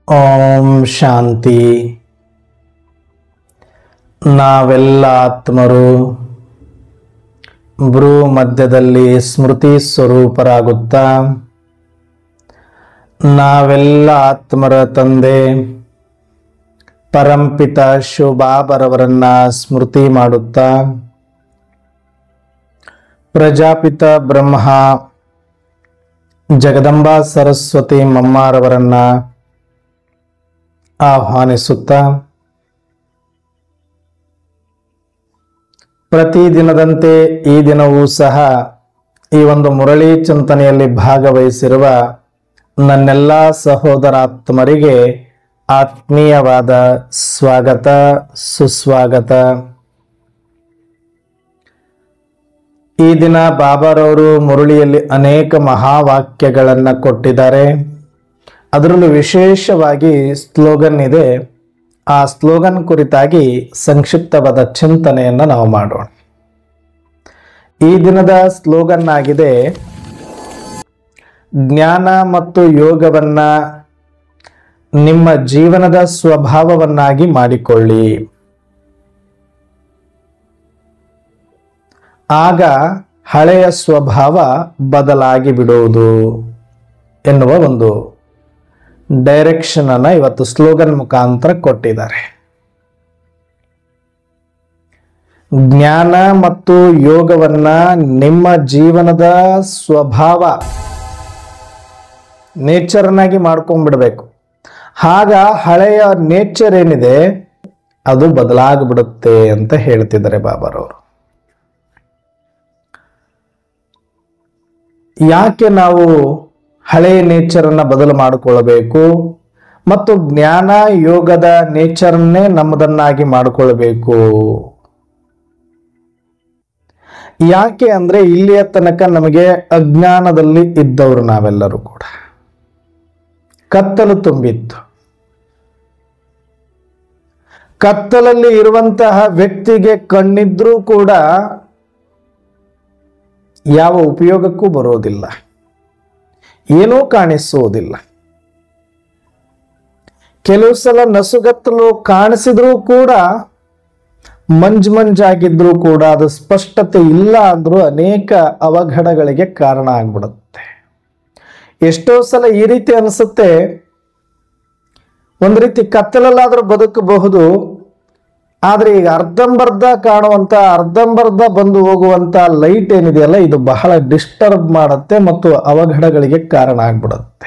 ಓಂ ಶಾಂತಿ ನಾವೆಲ್ಲ ಆತ್ಮರು ಭ್ರೂ ಮಧ್ಯದಲ್ಲಿ ಸ್ಮೃತಿ ಸ್ವರೂಪರಾಗುತ್ತಾ ನಾವೆಲ್ಲ ಆತ್ಮರ ತಂದೆ ಪರಂಪಿತ ಶಿವಬಾಬರವರನ್ನ ಸ್ಮೃತಿ ಮಾಡುತ್ತಾ ಪ್ರಜಾಪಿತ ಬ್ರಹ್ಮ ಜಗದಂಬಾ ಸರಸ್ವತಿ ಮಮ್ಮಾರವರನ್ನ ಆಹ್ವಾನಿಸುತ್ತಾ ಪ್ರತಿದಿನದಂತೆ ಈ ದಿನವೂ ಸಹ ಈ ಒಂದು ಮುರಳಿ ಚಿಂತನೆಯಲ್ಲಿ ಭಾಗವಹಿಸಿರುವ ನನ್ನೆಲ್ಲ ಸಹೋದರಾತ್ಮರಿಗೆ ಆತ್ಮೀಯವಾದ ಸ್ವಾಗತ ಸುಸ್ವಾಗತ ಈ ದಿನ ಬಾಬಾರವರು ಮುರಳಿಯಲ್ಲಿ ಅನೇಕ ಮಹಾವಾಕ್ಯಗಳನ್ನು ಕೊಟ್ಟಿದ್ದಾರೆ ಅದರಲ್ಲೂ ವಿಶೇಷವಾಗಿ ಸ್ಲೋಗನ್ ಇದೆ ಆ ಸ್ಲೋಗನ್ ಕುರಿತಾಗಿ ಸಂಕ್ಷಿಪ್ತವಾದ ಚಿಂತನೆಯನ್ನು ನಾವು ಮಾಡೋಣ ಈ ದಿನದ ಸ್ಲೋಗನ್ ಆಗಿದೆ ಜ್ಞಾನ ಮತ್ತು ಯೋಗವನ್ನ ನಿಮ್ಮ ಜೀವನದ ಸ್ವಭಾವವನ್ನಾಗಿ ಮಾಡಿಕೊಳ್ಳಿ ಆಗ ಹಳೆಯ ಸ್ವಭಾವ ಬದಲಾಗಿ ಬಿಡುವುದು ಎನ್ನುವ ಒಂದು ಡೈರೆಕ್ಷನ್ ಅನ್ನ ಇವತ್ತು ಸ್ಲೋಗನ್ ಮುಖಾಂತರ ಕೊಟ್ಟಿದ್ದಾರೆ ಜ್ಞಾನ ಮತ್ತು ಯೋಗವನ್ನ ನಿಮ್ಮ ಜೀವನದ ಸ್ವಭಾವ ನೇಚರ್ನಾಗಿ ಮಾಡ್ಕೊಂಡ್ಬಿಡ್ಬೇಕು ಆಗ ಹಳೆಯ ನೇಚರ್ ಏನಿದೆ ಅದು ಬದಲಾಗ್ಬಿಡುತ್ತೆ ಅಂತ ಹೇಳ್ತಿದ್ದಾರೆ ಬಾಬಾರವರು ಯಾಕೆ ನಾವು ಹಳೆಯ ನೇಚರನ್ನ ಬದಲು ಮಾಡಿಕೊಳ್ಳಬೇಕು ಮತ್ತು ಜ್ಞಾನ ಯೋಗದ ನೇಚರ್ನೇ ನಮ್ಮದನ್ನಾಗಿ ಮಾಡಿಕೊಳ್ಬೇಕು ಯಾಕೆ ಅಂದ್ರೆ ಇಲ್ಲಿಯ ತನಕ ನಮಗೆ ಅಜ್ಞಾನದಲ್ಲಿ ಇದ್ದವರು ನಾವೆಲ್ಲರೂ ಕೂಡ ಕತ್ತಲು ತುಂಬಿತ್ತು ಕತ್ತಲಲ್ಲಿ ಇರುವಂತಹ ವ್ಯಕ್ತಿಗೆ ಕಣ್ಣಿದ್ರೂ ಕೂಡ ಯಾವ ಉಪಯೋಗಕ್ಕೂ ಬರೋದಿಲ್ಲ ಏನೂ ಕಾಣಿಸುವುದಿಲ್ಲ ಕೆಲವು ಸಲ ನಸುಗತ್ತಲು ಕಾಣಿಸಿದ್ರೂ ಕೂಡ ಮಂಜ್ ಮಂಜಾಗಿದ್ರೂ ಕೂಡ ಅದು ಸ್ಪಷ್ಟತೆ ಇಲ್ಲ ಅಂದ್ರೂ ಅನೇಕ ಅವಘಡಗಳಿಗೆ ಕಾರಣ ಆಗ್ಬಿಡುತ್ತೆ ಎಷ್ಟೋ ಸಲ ಈ ರೀತಿ ಅನಿಸುತ್ತೆ ಒಂದು ರೀತಿ ಕತ್ತಲಲ್ಲಾದ್ರೂ ಬದುಕಬಹುದು ಆದ್ರೆ ಈಗ ಅರ್ಧಂಬರ್ಧ ಕಾಣುವಂತ ಅರ್ಧಂಬರ್ಧ ಬಂದು ಹೋಗುವಂತ ಲೈಟ್ ಏನಿದೆಯಲ್ಲ ಇದು ಬಹಳ ಡಿಸ್ಟರ್ಬ್ ಮಾಡುತ್ತೆ ಮತ್ತು ಅವಘಡಗಳಿಗೆ ಕಾರಣ ಆಗ್ಬಿಡುತ್ತೆ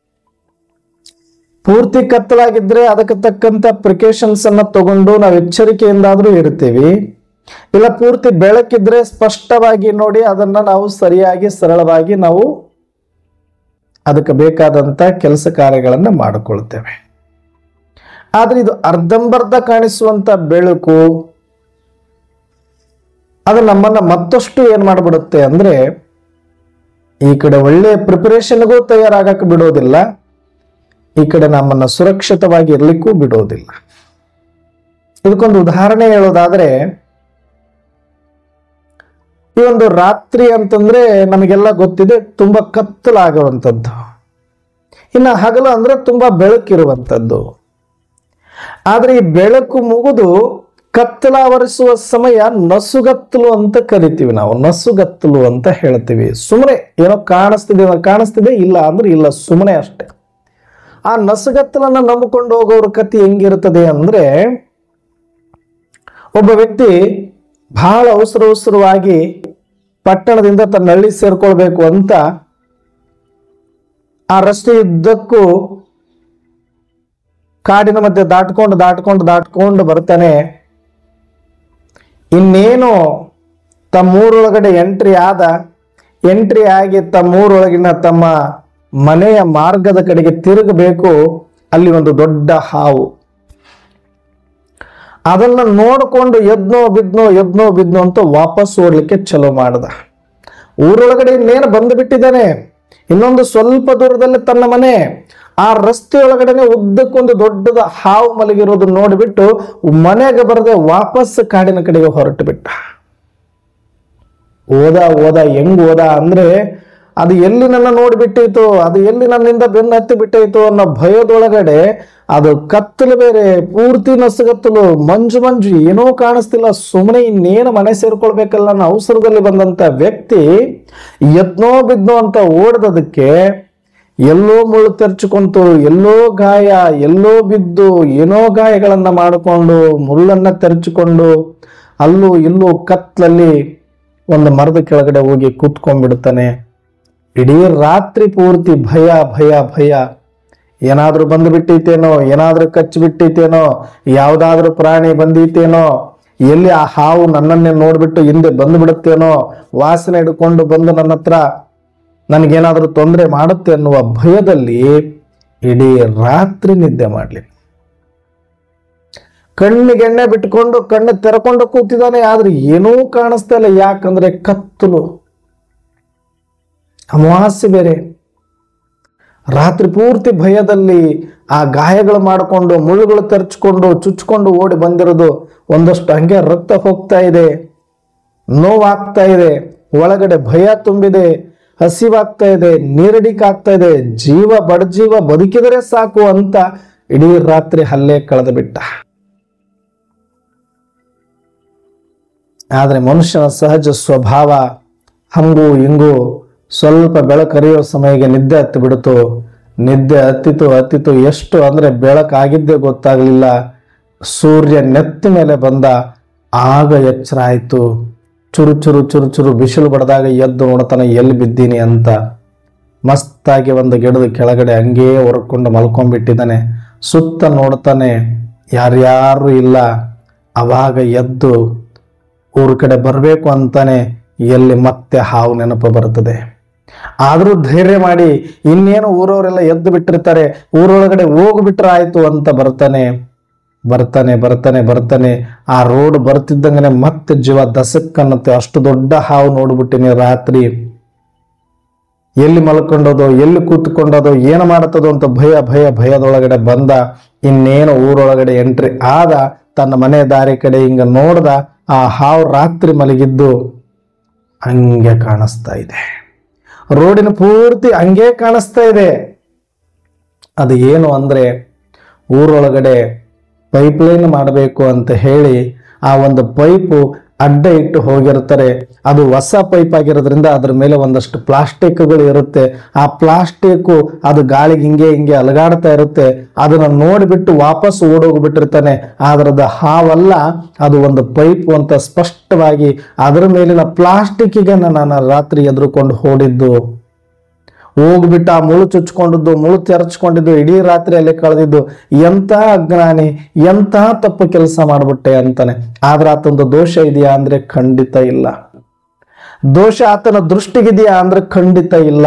ಪೂರ್ತಿ ಕತ್ತಲಾಗಿದ್ರೆ ಅದಕ್ಕೆ ತಕ್ಕಂತ ಪ್ರಿಕಾಷನ್ಸ್ ಅನ್ನ ತಗೊಂಡು ನಾವು ಎಚ್ಚರಿಕೆಯಿಂದಾದ್ರೂ ಇರ್ತೀವಿ ಇಲ್ಲ ಪೂರ್ತಿ ಬೆಳಕಿದ್ರೆ ಸ್ಪಷ್ಟವಾಗಿ ನೋಡಿ ಅದನ್ನ ನಾವು ಸರಿಯಾಗಿ ಸರಳವಾಗಿ ನಾವು ಅದಕ್ಕೆ ಬೇಕಾದಂತ ಕೆಲಸ ಕಾರ್ಯಗಳನ್ನ ಮಾಡಿಕೊಳ್ತೇವೆ ಆದ್ರೆ ಇದು ಅರ್ಧಂಬರ್ಧ ಕಾಣಿಸುವಂತ ಬೆಳಕು ಅದು ನಮ್ಮನ್ನ ಮತ್ತಷ್ಟು ಏನ್ ಮಾಡ್ಬಿಡುತ್ತೆ ಅಂದ್ರೆ ಈ ಕಡೆ ಒಳ್ಳೆ ಪ್ರಿಪರೇಷನ್ಗೂ ತಯಾರಾಗಕ್ಕೆ ಬಿಡೋದಿಲ್ಲ ಈ ಕಡೆ ನಮ್ಮನ್ನ ಸುರಕ್ಷಿತವಾಗಿ ಇರ್ಲಿಕ್ಕೂ ಬಿಡೋದಿಲ್ಲ ಇದಕ್ಕೊಂದು ಉದಾಹರಣೆ ಹೇಳೋದಾದ್ರೆ ಈ ಒಂದು ರಾತ್ರಿ ಅಂತಂದ್ರೆ ನಮಗೆಲ್ಲ ಗೊತ್ತಿದೆ ತುಂಬಾ ಕತ್ತಲಾಗುವಂಥದ್ದು ಇನ್ನು ಹಗಲು ಅಂದ್ರೆ ತುಂಬಾ ಬೆಳಕಿರುವಂಥದ್ದು ಆದ್ರೆ ಈ ಬೆಳಕು ಮುಗಿದು ಕತ್ತಲಾವರಿಸುವ ಸಮಯ ನಸುಗತ್ತಲು ಅಂತ ಕರಿತೀವಿ ನಾವು ನಸುಗತ್ತಲು ಅಂತ ಹೇಳ್ತೀವಿ ಸುಮ್ಮನೆ ಏನೋ ಕಾಣಿಸ್ತಿದೆ ಕಾಣಿಸ್ತಿದೆ ಇಲ್ಲ ಅಂದ್ರೆ ಇಲ್ಲ ಸುಮ್ಮನೆ ಅಷ್ಟೆ ಆ ನಸುಗತ್ತಲನ್ನ ನಂಬಿಕೊಂಡು ಹೋಗೋರ ಕತಿ ಹೆಂಗಿರ್ತದೆ ಅಂದ್ರೆ ಒಬ್ಬ ವ್ಯಕ್ತಿ ಬಹಳ ಅವಸರ ಅವಸರವಾಗಿ ಪಟ್ಟಣದಿಂದ ತನ್ನ ಹಳ್ಳಿ ಸೇರ್ಕೊಳ್ಬೇಕು ಅಂತ ಆ ರಸ್ತೆ ಉದ್ದಕ್ಕೂ ಕಾಡಿನ ಮಧ್ಯೆ ದಾಟ್ಕೊಂಡು ದಾಟ್ಕೊಂಡು ದಾಟ್ಕೊಂಡು ಬರ್ತಾನೆ ಇನ್ನೇನು ತಮ್ಮೂರೊಳಗಡೆ ಎಂಟ್ರಿ ಆದ ಎಂಟ್ರಿ ಆಗಿ ತಮ್ಮೂರೊಳಗಿನ ತಮ್ಮ ಮನೆಯ ಮಾರ್ಗದ ಕಡೆಗೆ ತಿರುಗಬೇಕು ಅಲ್ಲಿ ಒಂದು ದೊಡ್ಡ ಹಾವು ಅದನ್ನ ನೋಡಿಕೊಂಡು ಎದ್ನೋ ಬಿದ್ನೋ ಎದ್ನೋ ಬಿದ್ನೋ ಅಂತ ವಾಪಸ್ ಓಡ್ಲಿಕ್ಕೆ ಚಲೋ ಮಾಡ್ದ ಊರೊಳಗಡೆ ಇನ್ನೇನು ಬಂದು ಬಿಟ್ಟಿದ್ದಾನೆ ಇನ್ನೊಂದು ಸ್ವಲ್ಪ ದೂರದಲ್ಲಿ ತನ್ನ ಮನೆ ಆ ರಸ್ತೆ ಒಳಗಡೆನೆ ಉದ್ದಕ್ಕೊಂದು ದೊಡ್ಡದ ಹಾವು ಮಲಗಿರೋದು ನೋಡಿಬಿಟ್ಟು ಮನೆಗೆ ಬರದೆ ವಾಪಸ್ ಕಾಡಿನ ಕಡೆಗೆ ಹೊರಟು ಬಿಟ್ಟ ಓದ ಓದ ಹೆಂಗ್ ಓದ ಅಂದ್ರೆ ಅದು ಎಲ್ಲಿ ನನ್ನ ನೋಡ್ಬಿಟ್ಟಿತು ಅದು ಎಲ್ಲಿ ನನ್ನಿಂದ ಬೆನ್ನು ಹತ್ತಿ ಬಿಟ್ಟೈತು ಅನ್ನೋ ಭಯದೊಳಗಡೆ ಅದು ಕತ್ತಲು ಬೇರೆ ಪೂರ್ತಿ ನಸುಗತ್ತಲು ಮಂಜು ಮಂಜು ಏನೂ ಕಾಣಿಸ್ತಿಲ್ಲ ಸುಮ್ಮನೆ ಇನ್ನೇನು ಮನೆ ಸೇರ್ಕೊಳ್ಬೇಕಲ್ಲ ಅನ್ನೋ ಅವಸರದಲ್ಲಿ ಬಂದಂತ ವ್ಯಕ್ತಿ ಎದ್ನೋ ಬಿದ್ನೋ ಅಂತ ಓಡ್ದದಕ್ಕೆ ಎಲ್ಲೋ ಮುಳ್ಳು ತೆರ್ಚಿಕೊಂತು ಎಲ್ಲೋ ಗಾಯ ಎಲ್ಲೋ ಬಿದ್ದು ಏನೋ ಗಾಯಗಳನ್ನ ಮಾಡಿಕೊಂಡು ಮುಳ್ಳನ್ನ ತೆರ್ಚಿಕೊಂಡು ಅಲ್ಲೂ ಇಲ್ಲೂ ಕತ್ಲಲ್ಲಿ ಒಂದು ಮರದ ಕೆಳಗಡೆ ಹೋಗಿ ಕೂತ್ಕೊಂಡ್ಬಿಡ್ತಾನೆ ಇಡೀ ರಾತ್ರಿ ಪೂರ್ತಿ ಭಯ ಭಯ ಭಯ ಏನಾದ್ರೂ ಬಂದು ಬಿಟ್ಟೈತೇನೋ ಏನಾದ್ರೂ ಕಚ್ಚಿ ಬಿಟ್ಟೈತೇನೋ ಯಾವ್ದಾದ್ರೂ ಪ್ರಾಣಿ ಬಂದೈತೇನೋ ಎಲ್ಲಿ ಆ ಹಾವು ನನ್ನನ್ನೇ ನೋಡ್ಬಿಟ್ಟು ಹಿಂದೆ ಬಂದು ಬಿಡುತ್ತೇನೋ ವಾಸನೆ ಹಿಡ್ಕೊಂಡು ಬಂದು ನನ್ನ ಹತ್ರ ನನಗೇನಾದ್ರೂ ತೊಂದರೆ ಮಾಡುತ್ತೆ ಅನ್ನುವ ಭಯದಲ್ಲಿ ಇಡೀ ರಾತ್ರಿ ನಿದ್ದೆ ಮಾಡ್ಲಿ ಕಣ್ಣಿಗೆಣ್ಣೆ ಬಿಟ್ಕೊಂಡು ಕಣ್ಣು ತೆರಕೊಂಡು ಕೂತಿದ್ದಾನೆ ಆದ್ರೆ ಏನೂ ಕಾಣಿಸ್ತಾ ಇಲ್ಲ ಯಾಕಂದ್ರೆ ಕತ್ತಲು ಅಮಾವಾಸ್ಯೆ ಬೇರೆ ರಾತ್ರಿ ಪೂರ್ತಿ ಭಯದಲ್ಲಿ ಆ ಗಾಯಗಳು ಮಾಡಿಕೊಂಡು ಮುಳ್ಳುಗಳು ತೆರ್ಚ್ಕೊಂಡು ಚುಚ್ಕೊಂಡು ಓಡಿ ಬಂದಿರೋದು ಒಂದಷ್ಟು ಹಂಗೆ ರಕ್ತ ಹೋಗ್ತಾ ಇದೆ ನೋವಾಗ್ತಾ ಇದೆ ಒಳಗಡೆ ಭಯ ತುಂಬಿದೆ ಹಸಿವಾಗ್ತಾ ಇದೆ ನೀರಡಿಕಾಗ್ತಾ ಇದೆ ಜೀವ ಬಡಜೀವ ಬದುಕಿದರೆ ಸಾಕು ಅಂತ ಇಡೀ ರಾತ್ರಿ ಹಲ್ಲೆ ಕಳೆದು ಬಿಟ್ಟ ಆದರೆ ಮನುಷ್ಯನ ಸಹಜ ಸ್ವಭಾವ ಹಂಗು ಹಿಂಗು ಸ್ವಲ್ಪ ಬೆಳಕರಿಯೋ ಸಮಯಕ್ಕೆ ನಿದ್ದೆ ಹತ್ತಿ ಬಿಡ್ತು ನಿದ್ದೆ ಹತ್ತಿತು ಹತ್ತಿತು ಎಷ್ಟು ಅಂದ್ರೆ ಬೆಳಕಾಗಿದ್ದೇ ಗೊತ್ತಾಗ್ಲಿಲ್ಲ ಸೂರ್ಯ ನೆತ್ತಿ ಮೇಲೆ ಬಂದ ಆಗ ಎಚ್ಚರ ಆಯ್ತು ಚುರು ಚುರು ಚುರು ಚುರು ಬಿಸಿಲು ಬಡದಾಗ ಎದ್ದು ನೋಡ್ತಾನೆ ಎಲ್ಲಿ ಬಿದ್ದೀನಿ ಅಂತ ಮಸ್ತಾಗಿ ಒಂದು ಗಿಡದ ಕೆಳಗಡೆ ಹಂಗೇ ಹೊರ್ಕೊಂಡು ಮಲ್ಕೊಂಡ್ಬಿಟ್ಟಿದ್ದಾನೆ ಸುತ್ತ ನೋಡ್ತಾನೆ ಯಾರ್ಯಾರು ಇಲ್ಲ ಅವಾಗ ಎದ್ದು ಊರ ಕಡೆ ಬರಬೇಕು ಅಂತಾನೆ ಎಲ್ಲಿ ಮತ್ತೆ ಹಾವು ನೆನಪು ಬರ್ತದೆ ಆದರೂ ಧೈರ್ಯ ಮಾಡಿ ಇನ್ನೇನು ಊರವರೆಲ್ಲ ಎದ್ದು ಬಿಟ್ಟಿರ್ತಾರೆ ಊರೊಳಗಡೆ ಹೋಗ್ಬಿಟ್ರೆ ಆಯ್ತು ಅಂತ ಬರ್ತಾನೆ ಬರ್ತಾನೆ ಬರ್ತಾನೆ ಬರ್ತಾನೆ ಆ ರೋಡ್ ಬರ್ತಿದ್ದಂಗನೆ ಮತ್ತೆ ಜೀವ ದಸಕ್ ಅನ್ನತ್ತೆ ಅಷ್ಟು ದೊಡ್ಡ ಹಾವು ನೋಡ್ಬಿಟ್ಟಿನಿ ರಾತ್ರಿ ಎಲ್ಲಿ ಮಲ್ಕೊಂಡೋದು ಎಲ್ಲಿ ಕೂತ್ಕೊಂಡೋದು ಏನು ಮಾಡುತ್ತದೋ ಅಂತ ಭಯ ಭಯ ಭಯದೊಳಗಡೆ ಬಂದ ಇನ್ನೇನು ಊರೊಳಗಡೆ ಎಂಟ್ರಿ ಆದ ತನ್ನ ಮನೆ ದಾರಿ ಕಡೆ ಹಿಂಗ ನೋಡ್ದ ಆ ಹಾವು ರಾತ್ರಿ ಮಲಗಿದ್ದು ಹಂಗೆ ಕಾಣಿಸ್ತಾ ಇದೆ ರೋಡಿನ ಪೂರ್ತಿ ಹಂಗೆ ಕಾಣಿಸ್ತಾ ಇದೆ ಅದು ಏನು ಅಂದ್ರೆ ಊರೊಳಗಡೆ ಪೈಪ್ಲೈನ್ ಮಾಡಬೇಕು ಅಂತ ಹೇಳಿ ಆ ಒಂದು ಪೈಪು ಅಡ್ಡ ಇಟ್ಟು ಹೋಗಿರ್ತಾರೆ ಅದು ಹೊಸ ಪೈಪ್ ಆಗಿರೋದ್ರಿಂದ ಅದ್ರ ಮೇಲೆ ಒಂದಷ್ಟು ಪ್ಲಾಸ್ಟಿಕ್ಗಳು ಇರುತ್ತೆ ಆ ಪ್ಲಾಸ್ಟಿಕ್ ಅದು ಗಾಳಿಗೆ ಹಿಂಗೆ ಹಿಂಗೆ ಅಲಗಾಡ್ತಾ ಇರುತ್ತೆ ಅದನ್ನ ನೋಡಿಬಿಟ್ಟು ವಾಪಸ್ ಓಡೋಗ್ಬಿಟ್ಟಿರ್ತಾನೆ ಆದ್ರದ ಹಾವಲ್ಲ ಅದು ಒಂದು ಪೈಪ್ ಅಂತ ಸ್ಪಷ್ಟವಾಗಿ ಅದರ ಮೇಲಿನ ಪ್ಲಾಸ್ಟಿಕ್ಗೆ ನಾನು ರಾತ್ರಿ ಎದುರುಕೊಂಡು ಓಡಿದ್ದು ಹೋಗ್ಬಿಟ್ಟು ಆ ಮುಳು ಚುಚ್ಕೊಂಡಿದ್ದು ಮುಳು ತೆರಚ್ಕೊಂಡಿದ್ದು ಇಡೀ ರಾತ್ರಿ ಅಲ್ಲಿ ಕಳೆದಿದ್ದು ಎಂಥ ಅಜ್ಞಾನಿ ಎಂಥ ತಪ್ಪು ಕೆಲಸ ಮಾಡ್ಬಿಟ್ಟೆ ಅಂತಾನೆ ಆದ್ರೆ ಆತಂದು ದೋಷ ಇದೆಯಾ ಅಂದ್ರೆ ಖಂಡಿತ ಇಲ್ಲ ದೋಷ ಆತನ ದೃಷ್ಟಿಗಿದೆಯಾ ಅಂದ್ರೆ ಖಂಡಿತ ಇಲ್ಲ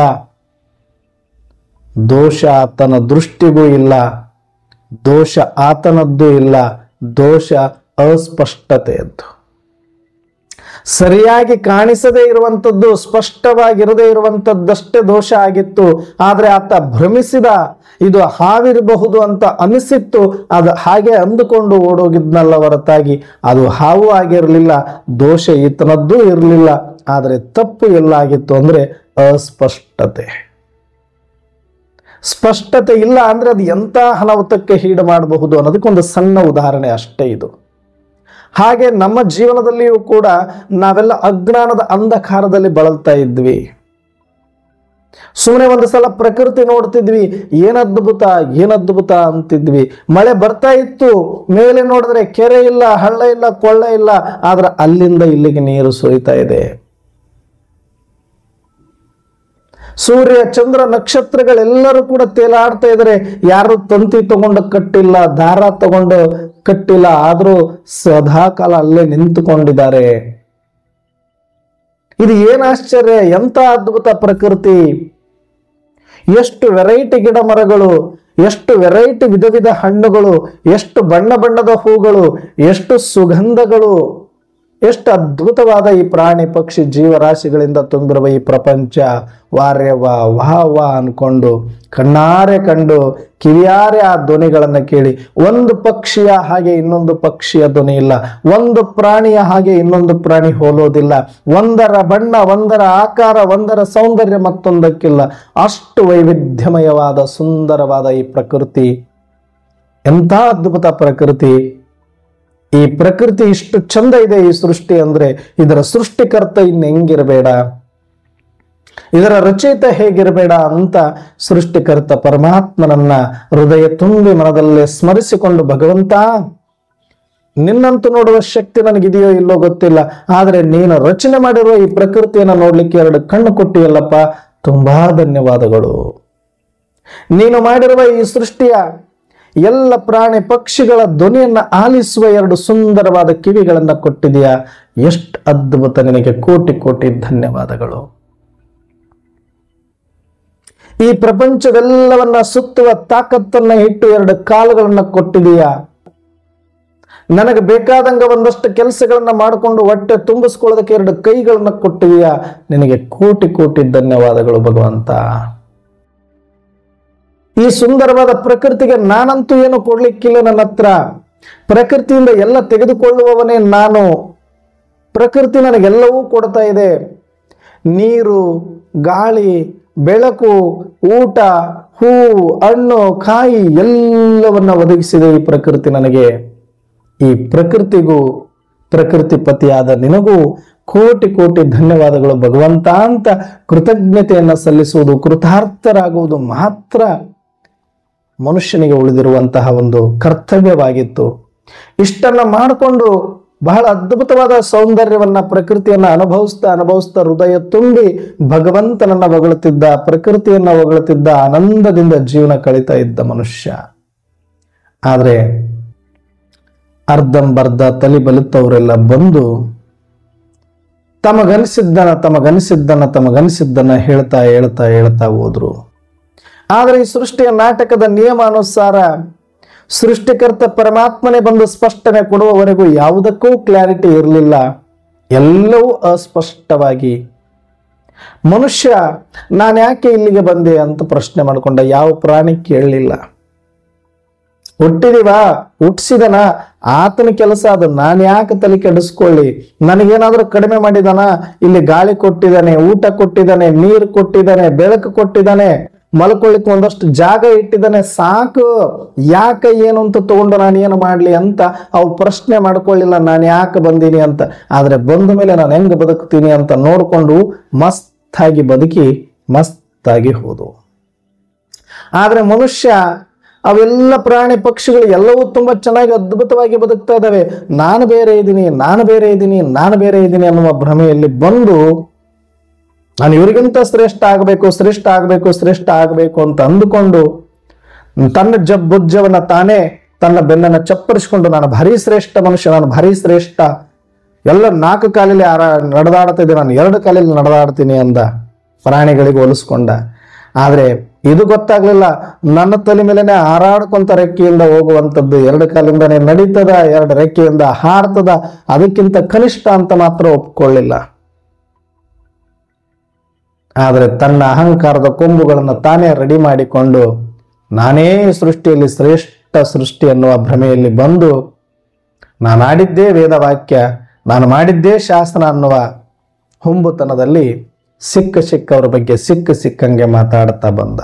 ದೋಷ ಆತನ ದೃಷ್ಟಿಗೂ ಇಲ್ಲ ದೋಷ ಆತನದ್ದು ಇಲ್ಲ ದೋಷ ಅಸ್ಪಷ್ಟತೆಯದ್ದು ಸರಿಯಾಗಿ ಕಾಣಿಸದೇ ಇರುವಂತದ್ದು ಸ್ಪಷ್ಟವಾಗಿರದೇ ಇರುವಂತದ್ದಷ್ಟೇ ದೋಷ ಆಗಿತ್ತು ಆದ್ರೆ ಆತ ಭ್ರಮಿಸಿದ ಇದು ಹಾವಿರಬಹುದು ಅಂತ ಅನಿಸಿತ್ತು ಅದು ಹಾಗೆ ಅಂದುಕೊಂಡು ಓಡೋಗಿದ್ನಲ್ಲ ಹೊರತಾಗಿ ಅದು ಹಾವು ಆಗಿರಲಿಲ್ಲ ದೋಷ ಈತನದ್ದು ಇರಲಿಲ್ಲ ಆದರೆ ತಪ್ಪು ಎಲ್ಲಾಗಿತ್ತು ಅಂದ್ರೆ ಅಸ್ಪಷ್ಟತೆ ಸ್ಪಷ್ಟತೆ ಇಲ್ಲ ಅಂದ್ರೆ ಅದು ಎಂಥ ಅನಾಹುತಕ್ಕೆ ಹೀಡು ಮಾಡಬಹುದು ಅನ್ನೋದಕ್ಕೊಂದು ಸಣ್ಣ ಉದಾಹರಣೆ ಅಷ್ಟೇ ಇದು ಹಾಗೆ ನಮ್ಮ ಜೀವನದಲ್ಲಿಯೂ ಕೂಡ ನಾವೆಲ್ಲ ಅಜ್ಞಾನದ ಅಂಧಕಾರದಲ್ಲಿ ಬಳಲ್ತಾ ಇದ್ವಿ ಸುಮ್ಮನೆ ಒಂದು ಸಲ ಪ್ರಕೃತಿ ನೋಡ್ತಿದ್ವಿ ಏನ್ ಅದ್ಭುತ ಏನ್ ಅದ್ಭುತ ಅಂತಿದ್ವಿ ಮಳೆ ಬರ್ತಾ ಇತ್ತು ಮೇಲೆ ನೋಡಿದ್ರೆ ಕೆರೆ ಇಲ್ಲ ಹಳ್ಳ ಇಲ್ಲ ಕೊಳ್ಳ ಇಲ್ಲ ಆದ್ರೆ ಅಲ್ಲಿಂದ ಇಲ್ಲಿಗೆ ನೀರು ಸುರಿತಾ ಇದೆ ಸೂರ್ಯ ಚಂದ್ರ ನಕ್ಷತ್ರಗಳೆಲ್ಲರೂ ಕೂಡ ತೇಲಾಡ್ತಾ ಇದ್ದಾರೆ ಯಾರು ತಂತಿ ತಗೊಂಡು ಕಟ್ಟಿಲ್ಲ ದಾರ ತಗೊಂಡು ಕಟ್ಟಿಲ್ಲ ಆದ್ರೂ ಸದಾಕಾಲ ಅಲ್ಲೇ ನಿಂತುಕೊಂಡಿದ್ದಾರೆ ಇದು ಏನ್ ಆಶ್ಚರ್ಯ ಎಂತ ಅದ್ಭುತ ಪ್ರಕೃತಿ ಎಷ್ಟು ವೆರೈಟಿ ಗಿಡ ಮರಗಳು ಎಷ್ಟು ವೆರೈಟಿ ವಿಧ ವಿಧ ಹಣ್ಣುಗಳು ಎಷ್ಟು ಬಣ್ಣ ಬಣ್ಣದ ಹೂಗಳು ಎಷ್ಟು ಸುಗಂಧಗಳು ಎಷ್ಟು ಅದ್ಭುತವಾದ ಈ ಪ್ರಾಣಿ ಪಕ್ಷಿ ಜೀವರಾಶಿಗಳಿಂದ ತುಂಬಿರುವ ಈ ಪ್ರಪಂಚ ವಾರ್ಯವ ವಾಹ ವಾ ಅನ್ಕೊಂಡು ಕಣ್ಣಾರೆ ಕಂಡು ಕಿವಿಯಾರೆ ಆ ಧ್ವನಿಗಳನ್ನು ಕೇಳಿ ಒಂದು ಪಕ್ಷಿಯ ಹಾಗೆ ಇನ್ನೊಂದು ಪಕ್ಷಿಯ ಧ್ವನಿ ಇಲ್ಲ ಒಂದು ಪ್ರಾಣಿಯ ಹಾಗೆ ಇನ್ನೊಂದು ಪ್ರಾಣಿ ಹೋಲೋದಿಲ್ಲ ಒಂದರ ಬಣ್ಣ ಒಂದರ ಆಕಾರ ಒಂದರ ಸೌಂದರ್ಯ ಮತ್ತೊಂದಕ್ಕಿಲ್ಲ ಅಷ್ಟು ವೈವಿಧ್ಯಮಯವಾದ ಸುಂದರವಾದ ಈ ಪ್ರಕೃತಿ ಎಂಥ ಅದ್ಭುತ ಪ್ರಕೃತಿ ಈ ಪ್ರಕೃತಿ ಇಷ್ಟು ಚಂದ ಇದೆ ಈ ಸೃಷ್ಟಿ ಅಂದ್ರೆ ಇದರ ಸೃಷ್ಟಿಕರ್ತ ಇನ್ನು ಹೆಂಗಿರಬೇಡ ಇದರ ರಚಯಿತ ಹೇಗಿರಬೇಡ ಅಂತ ಸೃಷ್ಟಿಕರ್ತ ಪರಮಾತ್ಮನನ್ನ ಹೃದಯ ತುಂಬಿ ಮನದಲ್ಲೇ ಸ್ಮರಿಸಿಕೊಂಡು ಭಗವಂತ ನಿನ್ನಂತೂ ನೋಡುವ ಶಕ್ತಿ ನನಗಿದೆಯೋ ಇಲ್ಲೋ ಗೊತ್ತಿಲ್ಲ ಆದರೆ ನೀನು ರಚನೆ ಮಾಡಿರುವ ಈ ಪ್ರಕೃತಿಯನ್ನು ನೋಡ್ಲಿಕ್ಕೆ ಎರಡು ಕಣ್ಣು ಕೊಟ್ಟಿಯಲ್ಲಪ್ಪ ತುಂಬಾ ಧನ್ಯವಾದಗಳು ನೀನು ಮಾಡಿರುವ ಈ ಸೃಷ್ಟಿಯ ಎಲ್ಲ ಪ್ರಾಣಿ ಪಕ್ಷಿಗಳ ಧ್ವನಿಯನ್ನ ಆಲಿಸುವ ಎರಡು ಸುಂದರವಾದ ಕಿವಿಗಳನ್ನ ಕೊಟ್ಟಿದೆಯಾ ಎಷ್ಟು ಅದ್ಭುತ ನಿನಗೆ ಕೋಟಿ ಕೋಟಿ ಧನ್ಯವಾದಗಳು ಈ ಪ್ರಪಂಚವೆಲ್ಲವನ್ನ ಸುತ್ತುವ ತಾಕತ್ತನ್ನ ಇಟ್ಟು ಎರಡು ಕಾಲುಗಳನ್ನ ಕೊಟ್ಟಿದೆಯಾ ನನಗೆ ಬೇಕಾದಂಗ ಒಂದಷ್ಟು ಕೆಲಸಗಳನ್ನ ಮಾಡಿಕೊಂಡು ಹೊಟ್ಟೆ ತುಂಬಿಸ್ಕೊಳ್ಳೋದಕ್ಕೆ ಎರಡು ಕೈಗಳನ್ನ ಕೊಟ್ಟಿದೆಯಾ ನಿನಗೆ ಕೋಟಿ ಕೋಟಿ ಧನ್ಯವಾದಗಳು ಭಗವಂತ ಈ ಸುಂದರವಾದ ಪ್ರಕೃತಿಗೆ ನಾನಂತೂ ಏನು ಕೊಡ್ಲಿಕ್ಕಿಲ್ಲ ನನ್ನ ಹತ್ರ ಪ್ರಕೃತಿಯಿಂದ ಎಲ್ಲ ತೆಗೆದುಕೊಳ್ಳುವವನೇ ನಾನು ಪ್ರಕೃತಿ ನನಗೆಲ್ಲವೂ ಕೊಡ್ತಾ ಇದೆ ನೀರು ಗಾಳಿ ಬೆಳಕು ಊಟ ಹೂವು ಹಣ್ಣು ಕಾಯಿ ಎಲ್ಲವನ್ನ ಒದಗಿಸಿದೆ ಈ ಪ್ರಕೃತಿ ನನಗೆ ಈ ಪ್ರಕೃತಿಗೂ ಪ್ರಕೃತಿ ಪತಿಯಾದ ನಿನಗೂ ಕೋಟಿ ಕೋಟಿ ಧನ್ಯವಾದಗಳು ಭಗವಂತ ಅಂತ ಕೃತಜ್ಞತೆಯನ್ನ ಸಲ್ಲಿಸುವುದು ಕೃತಾರ್ಥರಾಗುವುದು ಮಾತ್ರ ಮನುಷ್ಯನಿಗೆ ಉಳಿದಿರುವಂತಹ ಒಂದು ಕರ್ತವ್ಯವಾಗಿತ್ತು ಇಷ್ಟನ್ನ ಮಾಡಿಕೊಂಡು ಬಹಳ ಅದ್ಭುತವಾದ ಸೌಂದರ್ಯವನ್ನ ಪ್ರಕೃತಿಯನ್ನ ಅನುಭವಿಸ್ತಾ ಅನುಭವಿಸ್ತಾ ಹೃದಯ ತುಂಬಿ ಭಗವಂತನನ್ನ ಹೊಗಳುತ್ತಿದ್ದ ಪ್ರಕೃತಿಯನ್ನ ಹೊಗಳುತ್ತಿದ್ದ ಆನಂದದಿಂದ ಜೀವನ ಕಳೀತಾ ಇದ್ದ ಮನುಷ್ಯ ಆದ್ರೆ ಅರ್ಧಂಬರ್ಧ ತಲೆ ಬಲುತ್ತವರೆಲ್ಲ ಬಂದು ತಮಗನಿಸಿದ್ದನ ತಮಗನಿಸಿದ್ದನ ತಮಗನಿಸಿದ್ದನ್ನ ಹೇಳ್ತಾ ಹೇಳ್ತಾ ಹೇಳ್ತಾ ಹೋದ್ರು ಆದರೆ ಈ ಸೃಷ್ಟಿಯ ನಾಟಕದ ನಿಯಮಾನುಸಾರ ಸೃಷ್ಟಿಕರ್ತ ಪರಮಾತ್ಮನೇ ಬಂದು ಸ್ಪಷ್ಟನೆ ಕೊಡುವವರೆಗೂ ಯಾವುದಕ್ಕೂ ಕ್ಲಾರಿಟಿ ಇರಲಿಲ್ಲ ಎಲ್ಲವೂ ಅಸ್ಪಷ್ಟವಾಗಿ ಮನುಷ್ಯ ನಾನು ಯಾಕೆ ಇಲ್ಲಿಗೆ ಬಂದೆ ಅಂತ ಪ್ರಶ್ನೆ ಮಾಡಿಕೊಂಡ ಯಾವ ಪ್ರಾಣಿ ಕೇಳಲಿಲ್ಲ ಹುಟ್ಟಿದೀವ ಹುಟ್ಟಿಸಿದನ ಆತನ ಕೆಲಸ ಅದು ನಾನು ಯಾಕೆ ತಲೆ ಕೆಡಿಸ್ಕೊಳ್ಳಿ ನನಗೇನಾದ್ರೂ ಕಡಿಮೆ ಮಾಡಿದಾನ ಇಲ್ಲಿ ಗಾಳಿ ಕೊಟ್ಟಿದ್ದಾನೆ ಊಟ ಕೊಟ್ಟಿದ್ದಾನೆ ನೀರು ಕೊಟ್ಟಿದ್ದಾನೆ ಬೆಳಕು ಕೊಟ್ಟಿದ್ದಾನೆ ಮಲ್ಕೊಳ್ಳಿಕ್ಕೆ ಒಂದಷ್ಟು ಜಾಗ ಇಟ್ಟಿದ್ದಾನೆ ಸಾಕು ಯಾಕೆ ಏನು ಅಂತ ತಗೊಂಡು ನಾನು ಏನು ಮಾಡ್ಲಿ ಅಂತ ಅವು ಪ್ರಶ್ನೆ ಮಾಡ್ಕೊಳ್ಳಿಲ್ಲ ನಾನು ಯಾಕೆ ಬಂದೀನಿ ಅಂತ ಆದ್ರೆ ಬಂದ ಮೇಲೆ ನಾನು ಹೆಂಗ್ ಬದುಕ್ತೀನಿ ಅಂತ ನೋಡ್ಕೊಂಡು ಮಸ್ತಾಗಿ ಬದುಕಿ ಮಸ್ತಾಗಿ ಹೋದು ಆದ್ರೆ ಮನುಷ್ಯ ಅವೆಲ್ಲ ಪ್ರಾಣಿ ಪಕ್ಷಿಗಳು ಎಲ್ಲವೂ ತುಂಬಾ ಚೆನ್ನಾಗಿ ಅದ್ಭುತವಾಗಿ ಬದುಕ್ತಾ ಇದ್ದಾವೆ ನಾನು ಬೇರೆ ಇದ್ದೀನಿ ನಾನು ಬೇರೆ ಇದ್ದೀನಿ ನಾನು ಬೇರೆ ಇದ್ದೀನಿ ಅನ್ನುವ ಭ್ರಮೆಯಲ್ಲಿ ಬಂದು ನಾನು ಇವರಿಗಿಂತ ಶ್ರೇಷ್ಠ ಆಗಬೇಕು ಶ್ರೇಷ್ಠ ಆಗಬೇಕು ಶ್ರೇಷ್ಠ ಆಗಬೇಕು ಅಂತ ಅಂದುಕೊಂಡು ತನ್ನ ಜಬ್ಬುಜ್ಜವನ್ನ ತಾನೇ ತನ್ನ ಬೆನ್ನನ್ನು ಚಪ್ಪರಿಸಿಕೊಂಡು ನಾನು ಭಾರಿ ಶ್ರೇಷ್ಠ ಮನುಷ್ಯ ನಾನು ಭಾರಿ ಶ್ರೇಷ್ಠ ಎಲ್ಲ ನಾಲ್ಕು ಕಾಲಲ್ಲಿ ಆರ ನಡೆದಾಡ್ತಿದ್ದೆ ನಾನು ಎರಡು ಕಾಲಲ್ಲಿ ನಡೆದಾಡ್ತೀನಿ ಅಂದ ಪ್ರಾಣಿಗಳಿಗೆ ಹೋಲಿಸ್ಕೊಂಡ ಆದ್ರೆ ಇದು ಗೊತ್ತಾಗ್ಲಿಲ್ಲ ನನ್ನ ತಲೆ ಮೇಲೆನೆ ಹಾರಾಡ್ಕೊಂತ ರೆಕ್ಕೆಯಿಂದ ಹೋಗುವಂಥದ್ದು ಎರಡು ಕಾಲಿಂದನೇ ನಡೀತದ ಎರಡು ರೆಕ್ಕೆಯಿಂದ ಹಾರ್ತದ ಅದಕ್ಕಿಂತ ಕನಿಷ್ಠ ಅಂತ ಮಾತ್ರ ಒಪ್ಕೊಳ್ಳಿಲ್ಲ ಆದರೆ ತನ್ನ ಅಹಂಕಾರದ ಕೊಂಬುಗಳನ್ನು ತಾನೇ ರೆಡಿ ಮಾಡಿಕೊಂಡು ನಾನೇ ಸೃಷ್ಟಿಯಲ್ಲಿ ಶ್ರೇಷ್ಠ ಸೃಷ್ಟಿ ಅನ್ನುವ ಭ್ರಮೆಯಲ್ಲಿ ಬಂದು ನಾನು ಆಡಿದ್ದೇ ವೇದವಾಕ್ಯ ನಾನು ಮಾಡಿದ್ದೇ ಶಾಸನ ಅನ್ನುವ ಹುಂಬುತನದಲ್ಲಿ ಸಿಕ್ಕ ಸಿಕ್ಕವರ ಬಗ್ಗೆ ಸಿಕ್ಕ ಸಿಕ್ಕಂಗೆ ಮಾತಾಡ್ತಾ ಬಂದ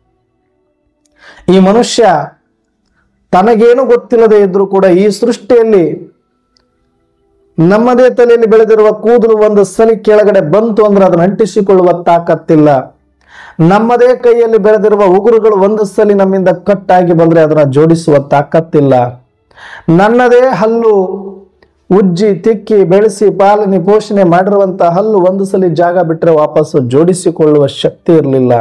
ಈ ಮನುಷ್ಯ ತನಗೇನು ಗೊತ್ತಿಲ್ಲದೆ ಇದ್ರೂ ಕೂಡ ಈ ಸೃಷ್ಟಿಯಲ್ಲಿ ನಮ್ಮದೇ ತಲೆಯಲ್ಲಿ ಬೆಳೆದಿರುವ ಕೂದಲು ಒಂದು ಸಲಿ ಕೆಳಗಡೆ ಬಂತು ಅಂದ್ರೆ ಅದನ್ನು ಅಂಟಿಸಿಕೊಳ್ಳುವ ತಾಕತ್ತಿಲ್ಲ ನಮ್ಮದೇ ಕೈಯಲ್ಲಿ ಬೆಳೆದಿರುವ ಉಗುರುಗಳು ಒಂದು ಸಲಿ ನಮ್ಮಿಂದ ಕಟ್ಟಾಗಿ ಬಂದ್ರೆ ಅದನ್ನ ಜೋಡಿಸುವ ತಾಕತ್ತಿಲ್ಲ ನನ್ನದೇ ಹಲ್ಲು ಉಜ್ಜಿ ತಿಕ್ಕಿ ಬೆಳೆಸಿ ಪಾಲನೆ ಪೋಷಣೆ ಮಾಡಿರುವಂತ ಹಲ್ಲು ಒಂದು ಸಲಿ ಜಾಗ ಬಿಟ್ಟರೆ ವಾಪಸ್ಸು ಜೋಡಿಸಿಕೊಳ್ಳುವ ಶಕ್ತಿ ಇರಲಿಲ್ಲ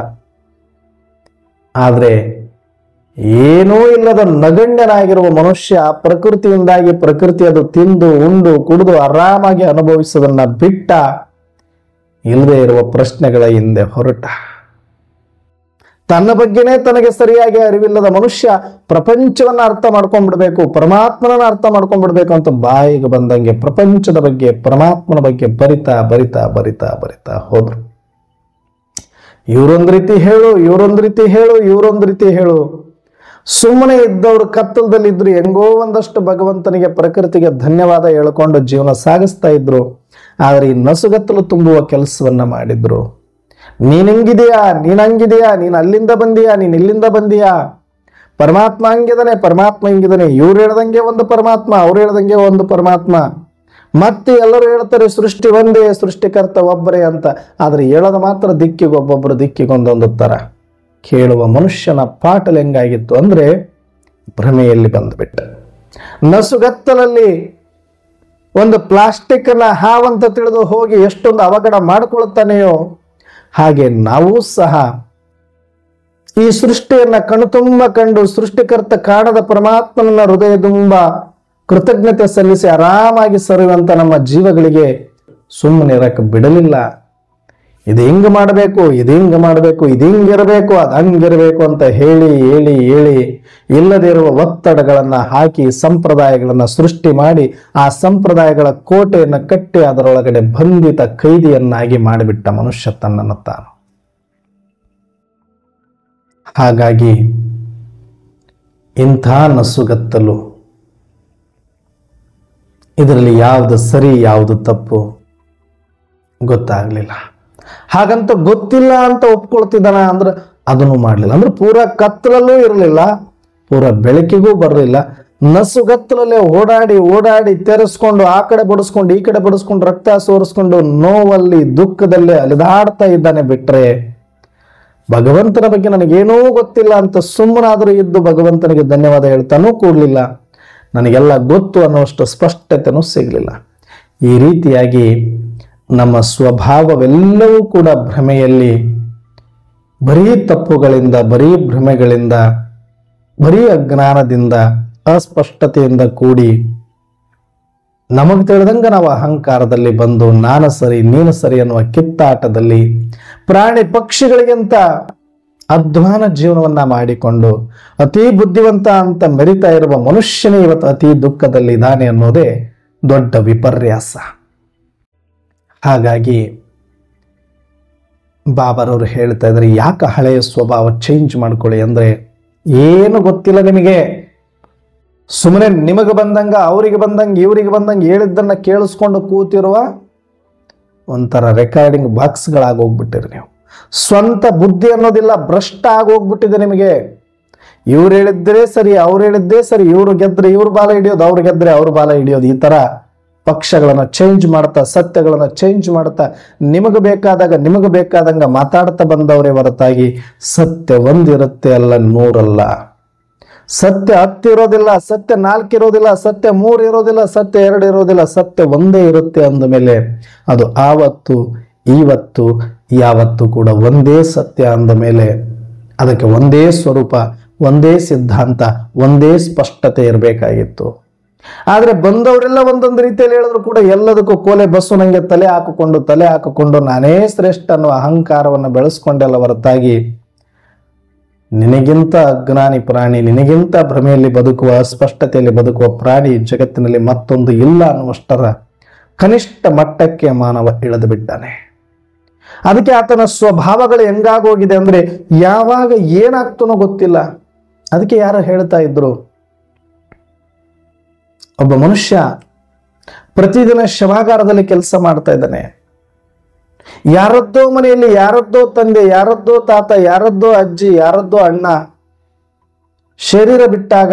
ಆದ್ರೆ ಏನೂ ಇಲ್ಲದ ನಗಣ್ಯನಾಗಿರುವ ಮನುಷ್ಯ ಪ್ರಕೃತಿಯಿಂದಾಗಿ ಪ್ರಕೃತಿ ಅದು ತಿಂದು ಉಂಡು ಕುಡಿದು ಆರಾಮಾಗಿ ಅನುಭವಿಸೋದನ್ನ ಬಿಟ್ಟ ಇಲ್ಲದೆ ಇರುವ ಪ್ರಶ್ನೆಗಳ ಹಿಂದೆ ಹೊರಟ ತನ್ನ ಬಗ್ಗೆನೇ ತನಗೆ ಸರಿಯಾಗಿ ಅರಿವಿಲ್ಲದ ಮನುಷ್ಯ ಪ್ರಪಂಚವನ್ನ ಅರ್ಥ ಮಾಡ್ಕೊಂಡ್ಬಿಡ್ಬೇಕು ಪರಮಾತ್ಮನನ್ನ ಅರ್ಥ ಮಾಡ್ಕೊಂಡ್ಬಿಡ್ಬೇಕು ಅಂತ ಬಾಯಿಗೆ ಬಂದಂಗೆ ಪ್ರಪಂಚದ ಬಗ್ಗೆ ಪರಮಾತ್ಮನ ಬಗ್ಗೆ ಬರಿತಾ ಬರಿತಾ ಬರಿತಾ ಬರಿತಾ ಹೋದ್ರು ಇವರೊಂದ್ ರೀತಿ ಹೇಳು ಇವರೊಂದ್ ರೀತಿ ಹೇಳು ಇವರೊಂದ್ ರೀತಿ ಹೇಳು ಸುಮ್ಮನೆ ಇದ್ದವರು ಕತ್ತಲದಲ್ಲಿದ್ರು ಹೆಂಗೋ ಒಂದಷ್ಟು ಭಗವಂತನಿಗೆ ಪ್ರಕೃತಿಗೆ ಧನ್ಯವಾದ ಹೇಳ್ಕೊಂಡು ಜೀವನ ಸಾಗಿಸ್ತಾ ಇದ್ರು ಆದ್ರೆ ಈ ನಸುಗತ್ತಲು ತುಂಬುವ ಕೆಲಸವನ್ನ ಮಾಡಿದ್ರು ನೀನ್ ಹಿಂಗಿದೆಯಾ ನೀನ್ ಹಂಗಿದೆಯಾ ನೀನ್ ಅಲ್ಲಿಂದ ಬಂದೀಯಾ ನೀನ್ ಇಲ್ಲಿಂದ ಬಂದೀಯಾ ಪರಮಾತ್ಮ ಹಂಗಿದಾನೆ ಪರಮಾತ್ಮ ಹಿಂಗಿದಾನೆ ಇವ್ರು ಹೇಳ್ದಂಗೆ ಒಂದು ಪರಮಾತ್ಮ ಅವ್ರು ಹೇಳ್ದಂಗೆ ಒಂದು ಪರಮಾತ್ಮ ಮತ್ತೆ ಎಲ್ಲರೂ ಹೇಳ್ತಾರೆ ಸೃಷ್ಟಿ ಒಂದೇ ಸೃಷ್ಟಿಕರ್ತ ಒಬ್ಬರೇ ಅಂತ ಆದ್ರೆ ಹೇಳೋದು ಮಾತ್ರ ದಿಕ್ಕಿಗೆ ಒಬ್ಬೊಬ್ಬರು ದಿಕ್ಕಿಗೆ ಒಂದೊಂದು ತರ ಕೇಳುವ ಮನುಷ್ಯನ ಪಾಟಲ್ ಹೆಂಗಾಗಿತ್ತು ಅಂದ್ರೆ ಭ್ರಮೆಯಲ್ಲಿ ಬಂದ್ಬಿಟ್ಟ ನಸುಗತ್ತಲಲ್ಲಿ ಒಂದು ಪ್ಲಾಸ್ಟಿಕ್ ಅನ್ನ ಹಾವಂತ ತಿಳಿದು ಹೋಗಿ ಎಷ್ಟೊಂದು ಅವಘಡ ಮಾಡ್ಕೊಳ್ತಾನೆಯೋ ಹಾಗೆ ನಾವು ಸಹ ಈ ಸೃಷ್ಟಿಯನ್ನ ಕಣ್ತುಂಬ ಕಂಡು ಸೃಷ್ಟಿಕರ್ತ ಕಾಣದ ಪರಮಾತ್ಮನನ್ನ ಹೃದಯ ತುಂಬ ಕೃತಜ್ಞತೆ ಸಲ್ಲಿಸಿ ಆರಾಮಾಗಿ ಸರಿಯುವಂತ ನಮ್ಮ ಜೀವಗಳಿಗೆ ಸುಮ್ಮನೆ ಇರಕ್ಕೆ ಬಿಡಲಿಲ್ಲ ಇದು ಹಿಂಗ ಮಾಡಬೇಕು ಇದು ಹಿಂಗ ಮಾಡಬೇಕು ಇದು ಹಿಂಗಿರಬೇಕು ಅದು ಹಂಗಿರಬೇಕು ಅಂತ ಹೇಳಿ ಹೇಳಿ ಹೇಳಿ ಇಲ್ಲದೇ ಇರುವ ಒತ್ತಡಗಳನ್ನ ಹಾಕಿ ಸಂಪ್ರದಾಯಗಳನ್ನ ಸೃಷ್ಟಿ ಮಾಡಿ ಆ ಸಂಪ್ರದಾಯಗಳ ಕೋಟೆಯನ್ನ ಕಟ್ಟಿ ಅದರೊಳಗಡೆ ಬಂಧಿತ ಕೈದಿಯನ್ನಾಗಿ ಮಾಡಿಬಿಟ್ಟ ಮನುಷ್ಯ ತನ್ನನ್ನು ತಾನು ಹಾಗಾಗಿ ಇಂಥ ನಸುಗತ್ತಲು ಇದರಲ್ಲಿ ಯಾವುದು ಸರಿ ಯಾವುದು ತಪ್ಪು ಗೊತ್ತಾಗ್ಲಿಲ್ಲ ಹಾಗಂತ ಗೊತ್ತಿಲ್ಲ ಅಂತ ಒಪ್ಕೊಳ್ತಿದ್ದಾನ ಅಂದ್ರೆ ಅದನ್ನು ಮಾಡಲಿಲ್ಲ ಅಂದ್ರೆ ಪೂರ ಕತ್ತಲಲ್ಲೂ ಇರಲಿಲ್ಲ ಪೂರ ಬೆಳಕಿಗೂ ಬರಲಿಲ್ಲ ನಸುಗತ್ತಲಲ್ಲೇ ಓಡಾಡಿ ಓಡಾಡಿ ತೆರೆಸ್ಕೊಂಡು ಆ ಕಡೆ ಬಡಿಸ್ಕೊಂಡು ಈ ಕಡೆ ಬಡಿಸ್ಕೊಂಡು ರಕ್ತ ಸೋರಿಸ್ಕೊಂಡು ನೋವಲ್ಲಿ ದುಃಖದಲ್ಲೇ ಅಲಿದಾಡ್ತಾ ಇದ್ದಾನೆ ಬಿಟ್ರೆ ಭಗವಂತನ ಬಗ್ಗೆ ನನಗೇನೂ ಗೊತ್ತಿಲ್ಲ ಅಂತ ಸುಮ್ಮನಾದರೂ ಇದ್ದು ಭಗವಂತನಿಗೆ ಧನ್ಯವಾದ ಹೇಳ್ತಾನೂ ಕೂಡಲಿಲ್ಲ ನನಗೆಲ್ಲ ಗೊತ್ತು ಅನ್ನುವಷ್ಟು ಸ್ಪಷ್ಟತೆನೂ ಸಿಗಲಿಲ್ಲ ಈ ರೀತಿಯಾಗಿ ನಮ್ಮ ಸ್ವಭಾವವೆಲ್ಲವೂ ಕೂಡ ಭ್ರಮೆಯಲ್ಲಿ ಬರೀ ತಪ್ಪುಗಳಿಂದ ಬರೀ ಭ್ರಮೆಗಳಿಂದ ಬರೀ ಅಜ್ಞಾನದಿಂದ ಅಸ್ಪಷ್ಟತೆಯಿಂದ ಕೂಡಿ ನಮಗೆ ತಿಳಿದಂಗ ನಾವು ಅಹಂಕಾರದಲ್ಲಿ ಬಂದು ನಾನು ಸರಿ ನೀನು ಸರಿ ಅನ್ನುವ ಕಿತ್ತಾಟದಲ್ಲಿ ಪ್ರಾಣಿ ಪಕ್ಷಿಗಳಿಗಿಂತ ಅಧ್ವಾನ ಜೀವನವನ್ನ ಮಾಡಿಕೊಂಡು ಅತಿ ಬುದ್ಧಿವಂತ ಅಂತ ಮೆರಿತಾ ಇರುವ ಮನುಷ್ಯನೇ ಇವತ್ತು ಅತಿ ದುಃಖದಲ್ಲಿ ಇದ್ದಾನೆ ಅನ್ನೋದೇ ದೊಡ್ಡ ವಿಪರ್ಯಾಸ ಹಾಗಾಗಿ ಬಾಬರವರು ಹೇಳ್ತಾ ಇದ್ದಾರೆ ಯಾಕೆ ಹಳೆಯ ಸ್ವಭಾವ ಚೇಂಜ್ ಮಾಡ್ಕೊಳ್ಳಿ ಅಂದ್ರೆ ಏನು ಗೊತ್ತಿಲ್ಲ ನಿಮಗೆ ಸುಮ್ಮನೆ ನಿಮಗೆ ಬಂದಂಗ ಅವರಿಗೆ ಬಂದಂಗ ಇವರಿಗೆ ಬಂದಂಗ ಹೇಳಿದ್ದನ್ನ ಕೇಳಿಸ್ಕೊಂಡು ಕೂತಿರುವ ಒಂಥರ ರೆಕಾರ್ಡಿಂಗ್ ಬಾಕ್ಸ್ಗಳಾಗೋಗ್ಬಿಟ್ಟಿರಿ ನೀವು ಸ್ವಂತ ಬುದ್ಧಿ ಅನ್ನೋದಿಲ್ಲ ಭ್ರಷ್ಟ ಆಗೋಗ್ಬಿಟ್ಟಿದೆ ನಿಮಗೆ ಇವ್ರು ಹೇಳಿದ್ರೆ ಸರಿ ಅವ್ರು ಹೇಳಿದ್ದೇ ಸರಿ ಇವ್ರು ಗೆದ್ರೆ ಇವ್ರ ಬಾಲ ಹಿಡಿಯೋದು ಅವ್ರು ಗೆದ್ರೆ ಅವ್ರ ಬಾಲ ಹಿಡಿಯೋದು ಈ ತರ ಪಕ್ಷಗಳನ್ನ ಚೇಂಜ್ ಮಾಡ್ತಾ ಸತ್ಯಗಳನ್ನ ಚೇಂಜ್ ಮಾಡ್ತಾ ನಿಮಗೆ ಬೇಕಾದಾಗ ನಿಮಗೆ ಬೇಕಾದಂಗ ಮಾತಾಡ್ತಾ ಬಂದವರೇ ಹೊರತಾಗಿ ಸತ್ಯ ಒಂದಿರುತ್ತೆ ಅಲ್ಲ ನೂರಲ್ಲ ಸತ್ಯ ಹತ್ತಿರೋದಿಲ್ಲ ಸತ್ಯ ನಾಲ್ಕು ಇರೋದಿಲ್ಲ ಸತ್ಯ ಮೂರು ಇರೋದಿಲ್ಲ ಸತ್ಯ ಎರಡು ಇರೋದಿಲ್ಲ ಸತ್ಯ ಒಂದೇ ಇರುತ್ತೆ ಅಂದ ಮೇಲೆ ಅದು ಆವತ್ತು ಇವತ್ತು ಯಾವತ್ತು ಕೂಡ ಒಂದೇ ಸತ್ಯ ಅಂದ ಮೇಲೆ ಅದಕ್ಕೆ ಒಂದೇ ಸ್ವರೂಪ ಒಂದೇ ಸಿದ್ಧಾಂತ ಒಂದೇ ಸ್ಪಷ್ಟತೆ ಇರಬೇಕಾಗಿತ್ತು ಆದ್ರೆ ಬಂದವರೆಲ್ಲ ಒಂದೊಂದು ರೀತಿಯಲ್ಲಿ ಹೇಳಿದ್ರು ಕೂಡ ಎಲ್ಲದಕ್ಕೂ ಕೋಲೆ ಬಸ್ಸು ನಂಗೆ ತಲೆ ಹಾಕಿಕೊಂಡು ತಲೆ ಹಾಕಿಕೊಂಡು ನಾನೇ ಶ್ರೇಷ್ಠ ಅನ್ನುವ ಅಹಂಕಾರವನ್ನು ಬೆಳೆಸ್ಕೊಂಡೆಲ್ಲ ಹೊರತಾಗಿ ನಿನಗಿಂತ ಅಜ್ಞಾನಿ ಪ್ರಾಣಿ ನಿನಗಿಂತ ಭ್ರಮೆಯಲ್ಲಿ ಬದುಕುವ ಅಸ್ಪಷ್ಟತೆಯಲ್ಲಿ ಬದುಕುವ ಪ್ರಾಣಿ ಜಗತ್ತಿನಲ್ಲಿ ಮತ್ತೊಂದು ಇಲ್ಲ ಅನ್ನುವಷ್ಟರ ಕನಿಷ್ಠ ಮಟ್ಟಕ್ಕೆ ಮಾನವ ಇಳಿದು ಬಿದ್ದಾನೆ ಅದಕ್ಕೆ ಆತನ ಸ್ವಭಾವಗಳು ಹೆಂಗಾಗೋಗಿದೆ ಅಂದ್ರೆ ಯಾವಾಗ ಏನಾಗ್ತಾನೋ ಗೊತ್ತಿಲ್ಲ ಅದಕ್ಕೆ ಯಾರು ಹೇಳ್ತಾ ಇದ್ರು ಒಬ್ಬ ಮನುಷ್ಯ ಪ್ರತಿದಿನ ಶವಾಗಾರದಲ್ಲಿ ಕೆಲಸ ಮಾಡ್ತಾ ಇದ್ದಾನೆ ಯಾರದ್ದೋ ಮನೆಯಲ್ಲಿ ಯಾರದ್ದೋ ತಂದೆ ಯಾರದ್ದೋ ತಾತ ಯಾರದ್ದೋ ಅಜ್ಜಿ ಯಾರದ್ದೋ ಅಣ್ಣ ಶರೀರ ಬಿಟ್ಟಾಗ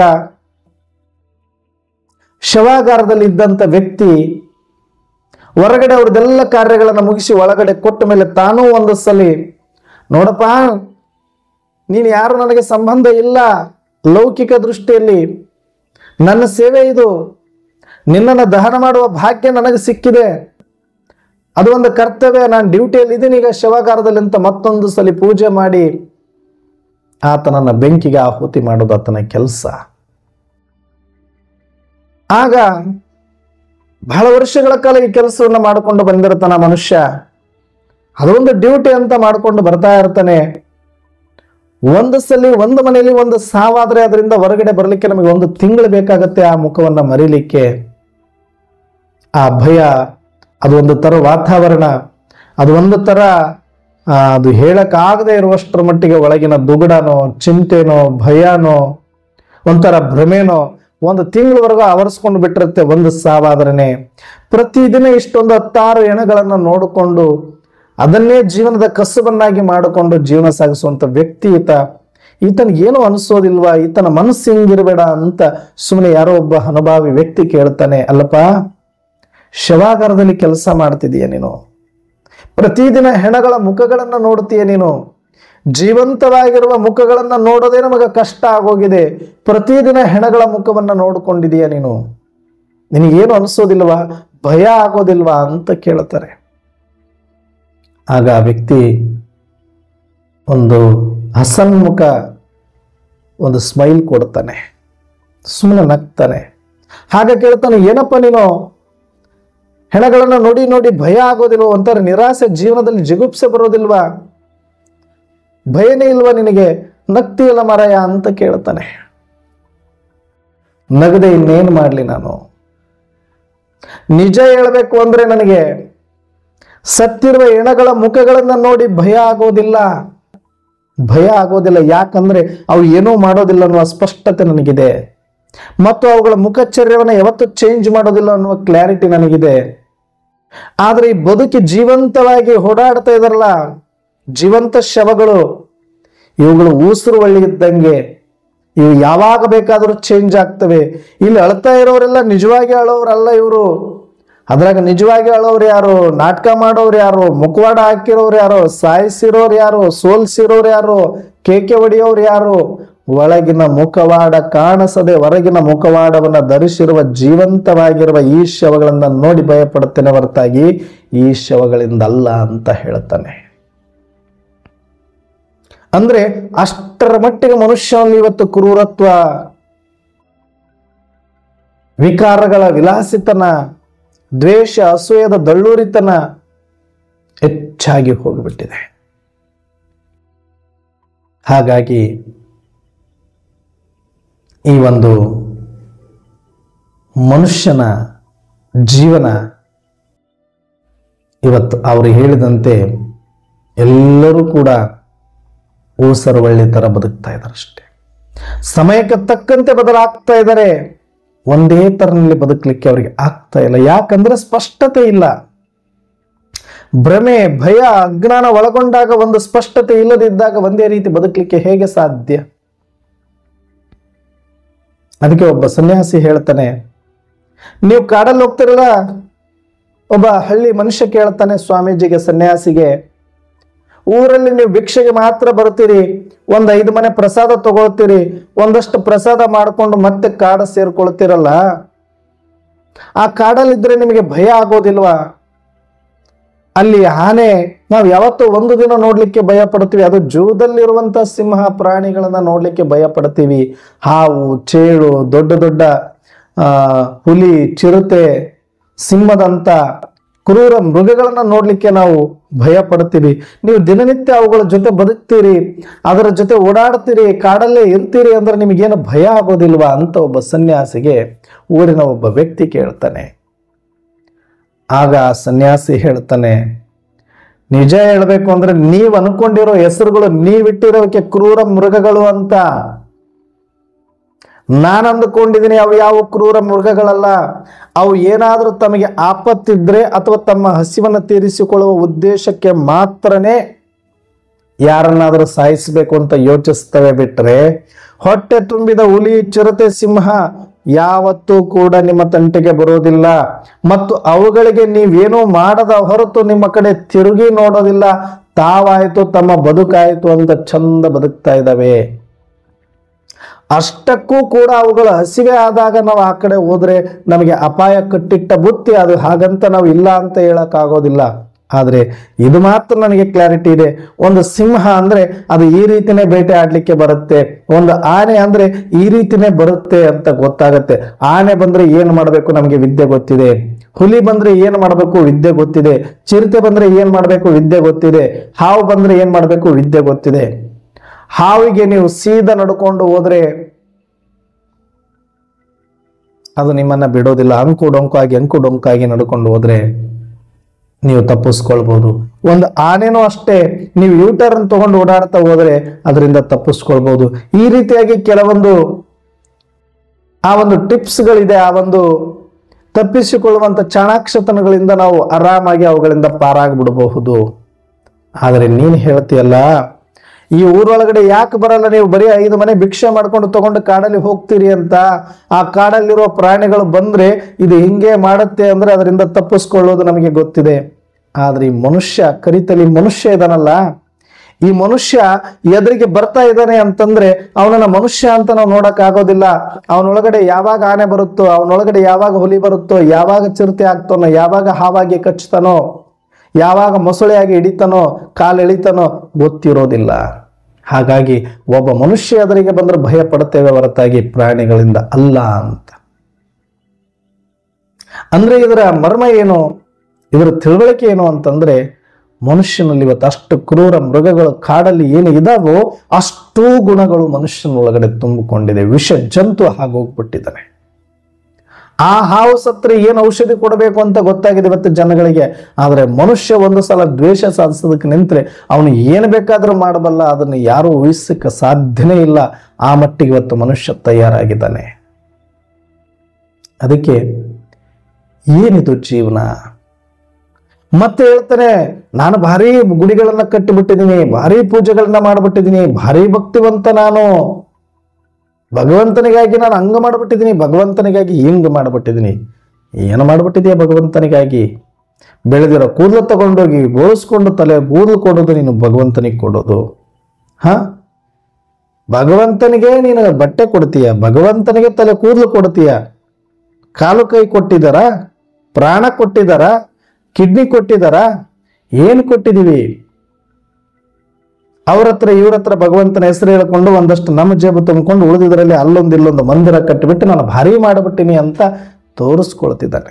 ಶವಾಗಾರದಲ್ಲಿ ಇದ್ದಂತ ವ್ಯಕ್ತಿ ಹೊರಗಡೆ ಅವ್ರದ್ದೆಲ್ಲ ಕಾರ್ಯಗಳನ್ನು ಮುಗಿಸಿ ಒಳಗಡೆ ಕೊಟ್ಟ ಮೇಲೆ ತಾನೂ ಒಂದು ಸಲಿ ನೋಡಪ್ಪ ನೀನು ಯಾರು ನನಗೆ ಸಂಬಂಧ ಇಲ್ಲ ಲೌಕಿಕ ದೃಷ್ಟಿಯಲ್ಲಿ ನನ್ನ ಸೇವೆ ಇದು ನಿನ್ನನ್ನು ದಹನ ಮಾಡುವ ಭಾಗ್ಯ ನನಗೆ ಸಿಕ್ಕಿದೆ ಅದು ಒಂದು ಕರ್ತವ್ಯ ನಾನು ಡ್ಯೂಟಿಯಲ್ಲಿ ಇದ್ದೀನಿ ಈಗ ಶವಗಾರದಲ್ಲಿ ಅಂತ ಮತ್ತೊಂದು ಸಲ ಪೂಜೆ ಮಾಡಿ ಆತನನ್ನ ಬೆಂಕಿಗೆ ಆಹುತಿ ಮಾಡೋದು ಆತನ ಕೆಲಸ ಆಗ ಬಹಳ ವರ್ಷಗಳ ಕಾಲ ಈ ಕೆಲಸವನ್ನು ಮಾಡಿಕೊಂಡು ಬಂದಿರ್ತಾನ ಮನುಷ್ಯ ಅದೊಂದು ಡ್ಯೂಟಿ ಅಂತ ಮಾಡಿಕೊಂಡು ಬರ್ತಾ ಇರ್ತಾನೆ ಒಂದು ಸಲ ಒಂದು ಮನೆಯಲ್ಲಿ ಒಂದು ಸಾವಾದ್ರೆ ಅದರಿಂದ ಹೊರಗಡೆ ಬರಲಿಕ್ಕೆ ನಮಗೆ ಒಂದು ತಿಂಗಳು ಬೇಕಾಗತ್ತೆ ಆ ಮುಖವನ್ನ ಮರಿಲಿಕ್ಕೆ ಆ ಭಯ ಅದು ಒಂದು ತರ ವಾತಾವರಣ ಅದು ಒಂದು ತರ ಆ, ಅದು ಹೇಳಕ್ಕಾಗದೆ ಇರುವಷ್ಟರ ಮಟ್ಟಿಗೆ ಒಳಗಿನ ದುಗುಡನೋ ಚಿಂತೆನೋ ಭಯನೋ ಒಂಥರ ಭ್ರಮೆನೋ ಒಂದು ತಿಂಗಳವರೆಗೂ ಆವರಿಸ್ಕೊಂಡು ಬಿಟ್ಟಿರುತ್ತೆ ಒಂದು ಸಾವಾದ್ರನೆ ಪ್ರತಿದಿನ ಇಷ್ಟೊಂದು ಹತ್ತಾರು ಹೆಣಗಳನ್ನು ನೋಡಿಕೊಂಡು ಅದನ್ನೇ ಜೀವನದ ಕಸುಬನ್ನಾಗಿ ಮಾಡಿಕೊಂಡು ಜೀವನ ಸಾಗಿಸುವಂತ ವ್ಯಕ್ತಿ ಈತ ಈತನಿಗೆ ಏನೂ ಅನಿಸೋದಿಲ್ವಾ ಈತನ ಮನಸ್ಸು ಹಿಂಗಿರಬೇಡ ಅಂತ ಸುಮ್ಮನೆ ಯಾರೋ ಒಬ್ಬ ಅನುಭವಿ ವ್ಯಕ್ತಿ ಕೇಳ್ತಾನೆ ಅಲ್ಲಪ್ಪ ಶವಾಗಾರದಲ್ಲಿ ಕೆಲಸ ಮಾಡ್ತಿದೀಯ ನೀನು ಪ್ರತಿದಿನ ಹೆಣಗಳ ಮುಖಗಳನ್ನ ನೋಡ್ತೀಯ ನೀನು ಜೀವಂತವಾಗಿರುವ ಮುಖಗಳನ್ನ ನೋಡೋದೇ ನಮಗೆ ಕಷ್ಟ ಆಗೋಗಿದೆ ಪ್ರತಿದಿನ ಹೆಣಗಳ ಮುಖವನ್ನ ನೋಡ್ಕೊಂಡಿದೀಯ ನೀನು ನಿನಗೇನು ಅನಿಸೋದಿಲ್ವಾ ಭಯ ಆಗೋದಿಲ್ವಾ ಅಂತ ಕೇಳ್ತಾರೆ ಆಗ ಆ ವ್ಯಕ್ತಿ ಒಂದು ಹಸನ್ಮುಖ ಒಂದು ಸ್ಮೈಲ್ ಕೊಡ್ತಾನೆ ಸುಮ್ಮನೆ ನಗ್ತಾನೆ ಹಾಗೆ ಕೇಳ್ತಾನೆ ಏನಪ್ಪ ನೀನು ಹೆಣಗಳನ್ನ ನೋಡಿ ನೋಡಿ ಭಯ ಆಗೋದಿಲ್ವ ಒಂಥರ ನಿರಾಸೆ ಜೀವನದಲ್ಲಿ ಜಿಗುಪ್ಸೆ ಬರೋದಿಲ್ವಾ ಭಯನೇ ಇಲ್ವಾ ನಿನಗೆ ನಗ್ತೀಯಲ್ಲ ಮರಯ ಅಂತ ಕೇಳ್ತಾನೆ ನಗದೆ ಇನ್ನೇನು ಮಾಡಲಿ ನಾನು ನಿಜ ಹೇಳಬೇಕು ಅಂದ್ರೆ ನನಗೆ ಸತ್ತಿರುವ ಹೆಣಗಳ ಮುಖಗಳನ್ನ ನೋಡಿ ಭಯ ಆಗೋದಿಲ್ಲ ಭಯ ಆಗೋದಿಲ್ಲ ಯಾಕಂದ್ರೆ ಅವು ಏನೂ ಮಾಡೋದಿಲ್ಲ ಅನ್ನುವ ಸ್ಪಷ್ಟತೆ ನನಗಿದೆ ಮತ್ತು ಅವುಗಳ ಮುಖಚರ್ಯವನ್ನು ಯಾವತ್ತೂ ಚೇಂಜ್ ಮಾಡೋದಿಲ್ಲ ಅನ್ನುವ ಕ್ಲಾರಿಟಿ ನನಗಿದೆ ಆದ್ರೆ ಈ ಬದುಕಿ ಜೀವಂತವಾಗಿ ಓಡಾಡ್ತಾ ಇದಾರಲ್ಲ ಜೀವಂತ ಶವಗಳು ಇವುಗಳು ಊಸರು ಒಳ್ಳಿ ಇದ್ದಂಗೆ ಇವು ಯಾವಾಗ ಬೇಕಾದರೂ ಚೇಂಜ್ ಆಗ್ತವೆ ಇಲ್ಲಿ ಅಳ್ತಾ ಇರೋರೆಲ್ಲ ನಿಜವಾಗಿ ಅಳೋರಲ್ಲ ಇವರು ಅದ್ರಾಗ ನಿಜವಾಗಿ ಅಳೋರು ಯಾರು ನಾಟಕ ಮಾಡೋರು ಯಾರು ಮುಖವಾಡ ಹಾಕಿರೋರು ಯಾರು ಸಾಯಿಸಿರೋರು ಯಾರು ಸೋಲ್ಸಿರೋರು ಯಾರು ಕೇಕೆ ಹೊಡೆಯೋರು ಯಾರು ಒಳಗಿನ ಮುಖವಾಡ ಕಾಣಿಸದೆ ಹೊರಗಿನ ಮುಖವಾಡವನ್ನ ಧರಿಸಿರುವ ಜೀವಂತವಾಗಿರುವ ಈ ಶವಗಳನ್ನ ನೋಡಿ ಭಯಪಡುತ್ತೇನೆ ಹೊರತಾಗಿ ಈ ಶವಗಳಿಂದ ಅಲ್ಲ ಅಂತ ಹೇಳ್ತಾನೆ ಅಂದ್ರೆ ಅಷ್ಟರ ಮಟ್ಟಿಗೆ ಮನುಷ್ಯನಲ್ಲಿ ಇವತ್ತು ಕ್ರೂರತ್ವ ವಿಕಾರಗಳ ವಿಲಾಸಿತನ ದ್ವೇಷ ಅಸೂಯದ ದಳ್ಳೂರಿತನ ಹೆಚ್ಚಾಗಿ ಹೋಗಿಬಿಟ್ಟಿದೆ ಹಾಗಾಗಿ ಈ ಒಂದು ಮನುಷ್ಯನ ಜೀವನ ಇವತ್ತು ಅವರು ಹೇಳಿದಂತೆ ಎಲ್ಲರೂ ಕೂಡ ಊಸರವಳ್ಳಿ ತರ ಬದುಕ್ತಾ ಇದ್ದಾರೆ ಅಷ್ಟೇ ಸಮಯಕ್ಕೆ ತಕ್ಕಂತೆ ಬದಲಾಗ್ತಾ ಇದ್ದಾರೆ ಒಂದೇ ತರನಲ್ಲಿ ಬದುಕಲಿಕ್ಕೆ ಅವರಿಗೆ ಆಗ್ತಾ ಇಲ್ಲ ಯಾಕಂದ್ರೆ ಸ್ಪಷ್ಟತೆ ಇಲ್ಲ ಭ್ರಮೆ ಭಯ ಅಜ್ಞಾನ ಒಳಗೊಂಡಾಗ ಒಂದು ಸ್ಪಷ್ಟತೆ ಇಲ್ಲದಿದ್ದಾಗ ಒಂದೇ ರೀತಿ ಬದುಕಲಿಕ್ಕೆ ಹೇಗೆ ಸಾಧ್ಯ ಅದಕ್ಕೆ ಒಬ್ಬ ಸನ್ಯಾಸಿ ಹೇಳ್ತಾನೆ ನೀವು ಕಾಡಲ್ಲಿ ಹೋಗ್ತಿರಲ್ಲ ಒಬ್ಬ ಹಳ್ಳಿ ಮನುಷ್ಯ ಕೇಳ್ತಾನೆ ಸ್ವಾಮೀಜಿಗೆ ಸನ್ಯಾಸಿಗೆ ಊರಲ್ಲಿ ನೀವು ಭಿಕ್ಷೆಗೆ ಮಾತ್ರ ಬರ್ತೀರಿ ಒಂದ್ ಐದು ಮನೆ ಪ್ರಸಾದ ತಗೊಳ್ತೀರಿ ಒಂದಷ್ಟು ಪ್ರಸಾದ ಮಾಡ್ಕೊಂಡು ಮತ್ತೆ ಕಾಡ ಸೇರ್ಕೊಳ್ತೀರಲ್ಲ ಆ ಕಾಡಲ್ಲಿದ್ರೆ ನಿಮಗೆ ಭಯ ಆಗೋದಿಲ್ವಾ ಅಲ್ಲಿ ಆನೆ ನಾವು ಯಾವತ್ತೂ ಒಂದು ದಿನ ನೋಡ್ಲಿಕ್ಕೆ ಭಯ ಪಡ್ತೀವಿ ಅದು ಜೂದಲ್ಲಿರುವಂತ ಸಿಂಹ ಪ್ರಾಣಿಗಳನ್ನ ನೋಡ್ಲಿಕ್ಕೆ ಭಯ ಪಡ್ತೀವಿ ಹಾವು ಚೇಳು ದೊಡ್ಡ ದೊಡ್ಡ ಆ ಹುಲಿ ಚಿರತೆ ಸಿಂಹದಂತ ಕ್ರೂರ ಮೃಗಗಳನ್ನ ನೋಡ್ಲಿಕ್ಕೆ ನಾವು ಭಯ ಪಡ್ತೀವಿ ನೀವು ದಿನನಿತ್ಯ ಅವುಗಳ ಜೊತೆ ಬದುಕ್ತೀರಿ ಅದರ ಜೊತೆ ಓಡಾಡ್ತೀರಿ ಕಾಡಲ್ಲೇ ಇರ್ತೀರಿ ಅಂದ್ರೆ ನಿಮಗೇನು ಭಯ ಆಗೋದಿಲ್ವಾ ಅಂತ ಒಬ್ಬ ಸನ್ಯಾಸಿಗೆ ಊರಿನ ಒಬ್ಬ ವ್ಯಕ್ತಿ ಕೇಳ್ತಾನೆ ಆಗ ಆ ಸನ್ಯಾಸಿ ಹೇಳ್ತಾನೆ ನಿಜ ಹೇಳ್ಬೇಕು ಅಂದ್ರೆ ನೀವ್ ಅನ್ಕೊಂಡಿರೋ ಹೆಸರುಗಳು ನೀವಿಟ್ಟಿರೋಕೆ ಕ್ರೂರ ಮೃಗಗಳು ಅಂತ ನಾನು ಅಂದುಕೊಂಡಿದ್ದೀನಿ ಅವು ಯಾವ ಕ್ರೂರ ಮೃಗಗಳಲ್ಲ ಅವು ಏನಾದರೂ ತಮಗೆ ಆಪತ್ತಿದ್ರೆ ಅಥವಾ ತಮ್ಮ ಹಸಿವನ್ನು ತೀರಿಸಿಕೊಳ್ಳುವ ಉದ್ದೇಶಕ್ಕೆ ಮಾತ್ರನೇ ಯಾರನ್ನಾದರೂ ಸಾಯಿಸಬೇಕು ಅಂತ ಯೋಚಿಸ್ತವೆ ಬಿಟ್ರೆ ಹೊಟ್ಟೆ ತುಂಬಿದ ಹುಲಿ ಚಿರತೆ ಸಿಂಹ ಯಾವತ್ತೂ ಕೂಡ ನಿಮ್ಮ ತಂಟೆಗೆ ಬರೋದಿಲ್ಲ ಮತ್ತು ಅವುಗಳಿಗೆ ನೀವೇನೂ ಮಾಡದ ಹೊರತು ನಿಮ್ಮ ಕಡೆ ತಿರುಗಿ ನೋಡೋದಿಲ್ಲ ತಾವಾಯ್ತು ತಮ್ಮ ಬದುಕಾಯ್ತು ಅಂತ ಚಂದ ಬದುಕ್ತಾ ಇದ್ದಾವೆ ಅಷ್ಟಕ್ಕೂ ಕೂಡ ಅವುಗಳ ಹಸಿವೆ ಆದಾಗ ನಾವು ಆ ಕಡೆ ಹೋದ್ರೆ ನಮಗೆ ಅಪಾಯ ಕಟ್ಟಿಟ್ಟ ಬುತ್ತಿ ಅದು ಹಾಗಂತ ನಾವು ಇಲ್ಲ ಅಂತ ಹೇಳಕ್ಕಾಗೋದಿಲ್ಲ ಆದ್ರೆ ಇದು ಮಾತ್ರ ನನಗೆ ಕ್ಲಾರಿಟಿ ಇದೆ ಒಂದು ಸಿಂಹ ಅಂದ್ರೆ ಅದು ಈ ರೀತಿನೇ ಬೇಟೆ ಆಡ್ಲಿಕ್ಕೆ ಬರುತ್ತೆ ಒಂದು ಆನೆ ಅಂದ್ರೆ ಈ ರೀತಿನೇ ಬರುತ್ತೆ ಅಂತ ಗೊತ್ತಾಗತ್ತೆ ಆನೆ ಬಂದ್ರೆ ಏನ್ ಮಾಡ್ಬೇಕು ನಮಗೆ ವಿದ್ಯೆ ಗೊತ್ತಿದೆ ಹುಲಿ ಬಂದ್ರೆ ಏನ್ ಮಾಡ್ಬೇಕು ವಿದ್ಯೆ ಗೊತ್ತಿದೆ ಚಿರತೆ ಬಂದ್ರೆ ಏನ್ ಮಾಡ್ಬೇಕು ವಿದ್ಯೆ ಗೊತ್ತಿದೆ ಹಾವು ಬಂದ್ರೆ ಏನ್ ಮಾಡ್ಬೇಕು ವಿದ್ಯೆ ಗೊತ್ತಿದೆ ಹಾವಿಗೆ ನೀವು ಸೀದಾ ನಡ್ಕೊಂಡು ಹೋದ್ರೆ ಅದು ನಿಮ್ಮನ್ನ ಬಿಡೋದಿಲ್ಲ ಅಂಕು ಡೊಂಕಾಗಿ ಅಂಕು ಡೊಂಕಾಗಿ ನಡ್ಕೊಂಡು ಹೋದ್ರೆ ನೀವು ತಪ್ಪಿಸ್ಕೊಳ್ಬಹುದು ಒಂದು ಆನೆನೂ ಅಷ್ಟೇ ನೀವು ಯೂಟರ್ನ್ ತಗೊಂಡು ಓಡಾಡ್ತಾ ಹೋದ್ರೆ ಅದರಿಂದ ತಪ್ಪಿಸ್ಕೊಳ್ಬಹುದು ಈ ರೀತಿಯಾಗಿ ಕೆಲವೊಂದು ಆ ಒಂದು ಟಿಪ್ಸ್ಗಳಿದೆ ಆ ಒಂದು ತಪ್ಪಿಸಿಕೊಳ್ಳುವಂತ ಚಾಣಾಕ್ಷತನಗಳಿಂದ ನಾವು ಆರಾಮಾಗಿ ಅವುಗಳಿಂದ ಪಾರಾಗ್ಬಿಡಬಹುದು ಆದರೆ ನೀನು ಹೇಳ್ತೀಯಲ್ಲ ಈ ಊರೊಳಗಡೆ ಯಾಕೆ ಬರಲ್ಲ ನೀವು ಬರೀ ಐದು ಮನೆ ಭಿಕ್ಷೆ ಮಾಡ್ಕೊಂಡು ತಗೊಂಡು ಕಾಡಲ್ಲಿ ಹೋಗ್ತೀರಿ ಅಂತ ಆ ಕಾಡಲ್ಲಿರುವ ಪ್ರಾಣಿಗಳು ಬಂದ್ರೆ ಇದು ಹಿಂಗೆ ಮಾಡುತ್ತೆ ಅಂದ್ರೆ ಅದರಿಂದ ತಪ್ಪಿಸ್ಕೊಳ್ಳೋದು ನಮಗೆ ಗೊತ್ತಿದೆ ಆದ್ರೆ ಈ ಮನುಷ್ಯ ಕರಿತಲಿ ಮನುಷ್ಯ ಇದಾನಲ್ಲ ಈ ಮನುಷ್ಯ ಎದುರಿಗೆ ಬರ್ತಾ ಇದ್ದಾನೆ ಅಂತಂದ್ರೆ ಅವನನ್ನ ಮನುಷ್ಯ ಅಂತ ನಾವು ನೋಡಕ್ ಆಗೋದಿಲ್ಲ ಅವನೊಳಗಡೆ ಯಾವಾಗ ಆನೆ ಬರುತ್ತೋ ಅವನೊಳಗಡೆ ಯಾವಾಗ ಹುಲಿ ಬರುತ್ತೋ ಯಾವಾಗ ಚಿರತೆ ಆಗ್ತಾನೋ ಯಾವಾಗ ಹಾವಾಗಿ ಕಚ್ತಾನೋ ಯಾವಾಗ ಮೊಸಳೆಯಾಗಿ ಹಿಡಿತಾನೋ ಕಾಲು ಎಳಿತಾನೋ ಗೊತ್ತಿರೋದಿಲ್ಲ ಹಾಗಾಗಿ ಒಬ್ಬ ಮನುಷ್ಯ ಎದುರಿಗೆ ಬಂದ್ರೆ ಭಯ ಪಡುತ್ತೇವೆ ಹೊರತಾಗಿ ಪ್ರಾಣಿಗಳಿಂದ ಅಲ್ಲ ಅಂತ ಅಂದ್ರೆ ಇದರ ಮರ್ಮ ಏನು ಇದರ ತಿಳುವಳಿಕೆ ಏನು ಅಂತಂದ್ರೆ ಮನುಷ್ಯನಲ್ಲಿ ಇವತ್ತು ಅಷ್ಟು ಕ್ರೂರ ಮೃಗಗಳು ಕಾಡಲ್ಲಿ ಏನು ಇದಾವೋ ಅಷ್ಟೂ ಗುಣಗಳು ಮನುಷ್ಯನ ಒಳಗಡೆ ತುಂಬಿಕೊಂಡಿದೆ ವಿಷ ಜಂತು ಹಾಗೋಗ್ಬಿಟ್ಟಿದ್ದಾನೆ ಆ ಹಾವು ಸತ್ರೆ ಏನು ಔಷಧಿ ಕೊಡಬೇಕು ಅಂತ ಗೊತ್ತಾಗಿದೆ ಇವತ್ತು ಜನಗಳಿಗೆ ಆದ್ರೆ ಮನುಷ್ಯ ಒಂದು ಸಲ ದ್ವೇಷ ಸಾಧಿಸೋದಕ್ಕೆ ನಿಂತ್ರೆ ಅವನು ಏನು ಬೇಕಾದ್ರೂ ಮಾಡಬಲ್ಲ ಅದನ್ನು ಯಾರೂ ಊಹಿಸಕ್ಕೆ ಸಾಧ್ಯನೇ ಇಲ್ಲ ಆ ಮಟ್ಟಿಗೆ ಇವತ್ತು ಮನುಷ್ಯ ತಯಾರಾಗಿದ್ದಾನೆ ಅದಕ್ಕೆ ಏನಿದು ಜೀವನ ಮತ್ತೆ ಹೇಳ್ತಾನೆ ನಾನು ಭಾರಿ ಗುಡಿಗಳನ್ನ ಕಟ್ಟಿಬಿಟ್ಟಿದ್ದೀನಿ ಭಾರಿ ಪೂಜೆಗಳನ್ನ ಮಾಡಿಬಿಟ್ಟಿದ್ದೀನಿ ಭಾರಿ ಭಕ್ತಿವಂತ ನಾನು ಭಗವಂತನಿಗಾಗಿ ನಾನು ಹಂಗ ಮಾಡಿಬಿಟ್ಟಿದ್ದೀನಿ ಭಗವಂತನಿಗಾಗಿ ಹಿಂಗ್ ಮಾಡಿಬಿಟ್ಟಿದ್ದೀನಿ ಏನು ಮಾಡಿಬಿಟ್ಟಿದೆಯಾ ಭಗವಂತನಿಗಾಗಿ ಬೆಳೆದಿರೋ ಕೂದಲು ತಗೊಂಡೋಗಿ ಬೋಳಿಸ್ಕೊಂಡು ತಲೆ ಕೂದಲು ಕೊಡೋದು ನೀನು ಭಗವಂತನಿಗೆ ಕೊಡೋದು ಹ ಭಗವಂತನಿಗೆ ನೀನು ಬಟ್ಟೆ ಕೊಡ್ತೀಯ ಭಗವಂತನಿಗೆ ತಲೆ ಕೂದಲು ಕೊಡ್ತೀಯ ಕಾಲು ಕೈ ಕೊಟ್ಟಿದ್ದಾರ ಪ್ರಾಣ ಕೊಟ್ಟಿದ್ದಾರ ಕಿಡ್ನಿ ಕೊಟ್ಟಿದ್ದಾರ ಏನು ಕೊಟ್ಟಿದೀವಿ ಅವ್ರ ಹತ್ರ ಇವ್ರ ಹತ್ರ ಭಗವಂತನ ಹೆಸರು ಹೇಳ್ಕೊಂಡು ಒಂದಷ್ಟು ನಮ್ಮ ಜೇಬು ತುಂಬಿಕೊಂಡು ಉಳಿದಿದ್ರಲ್ಲಿ ಅಲ್ಲೊಂದು ಇಲ್ಲೊಂದು ಮಂದಿರ ಕಟ್ಟಿಬಿಟ್ಟು ನಾನು ಭಾರಿ ಮಾಡಿಬಿಟ್ಟಿನಿ ಅಂತ ತೋರಿಸ್ಕೊಳ್ತಿದ್ದಾನೆ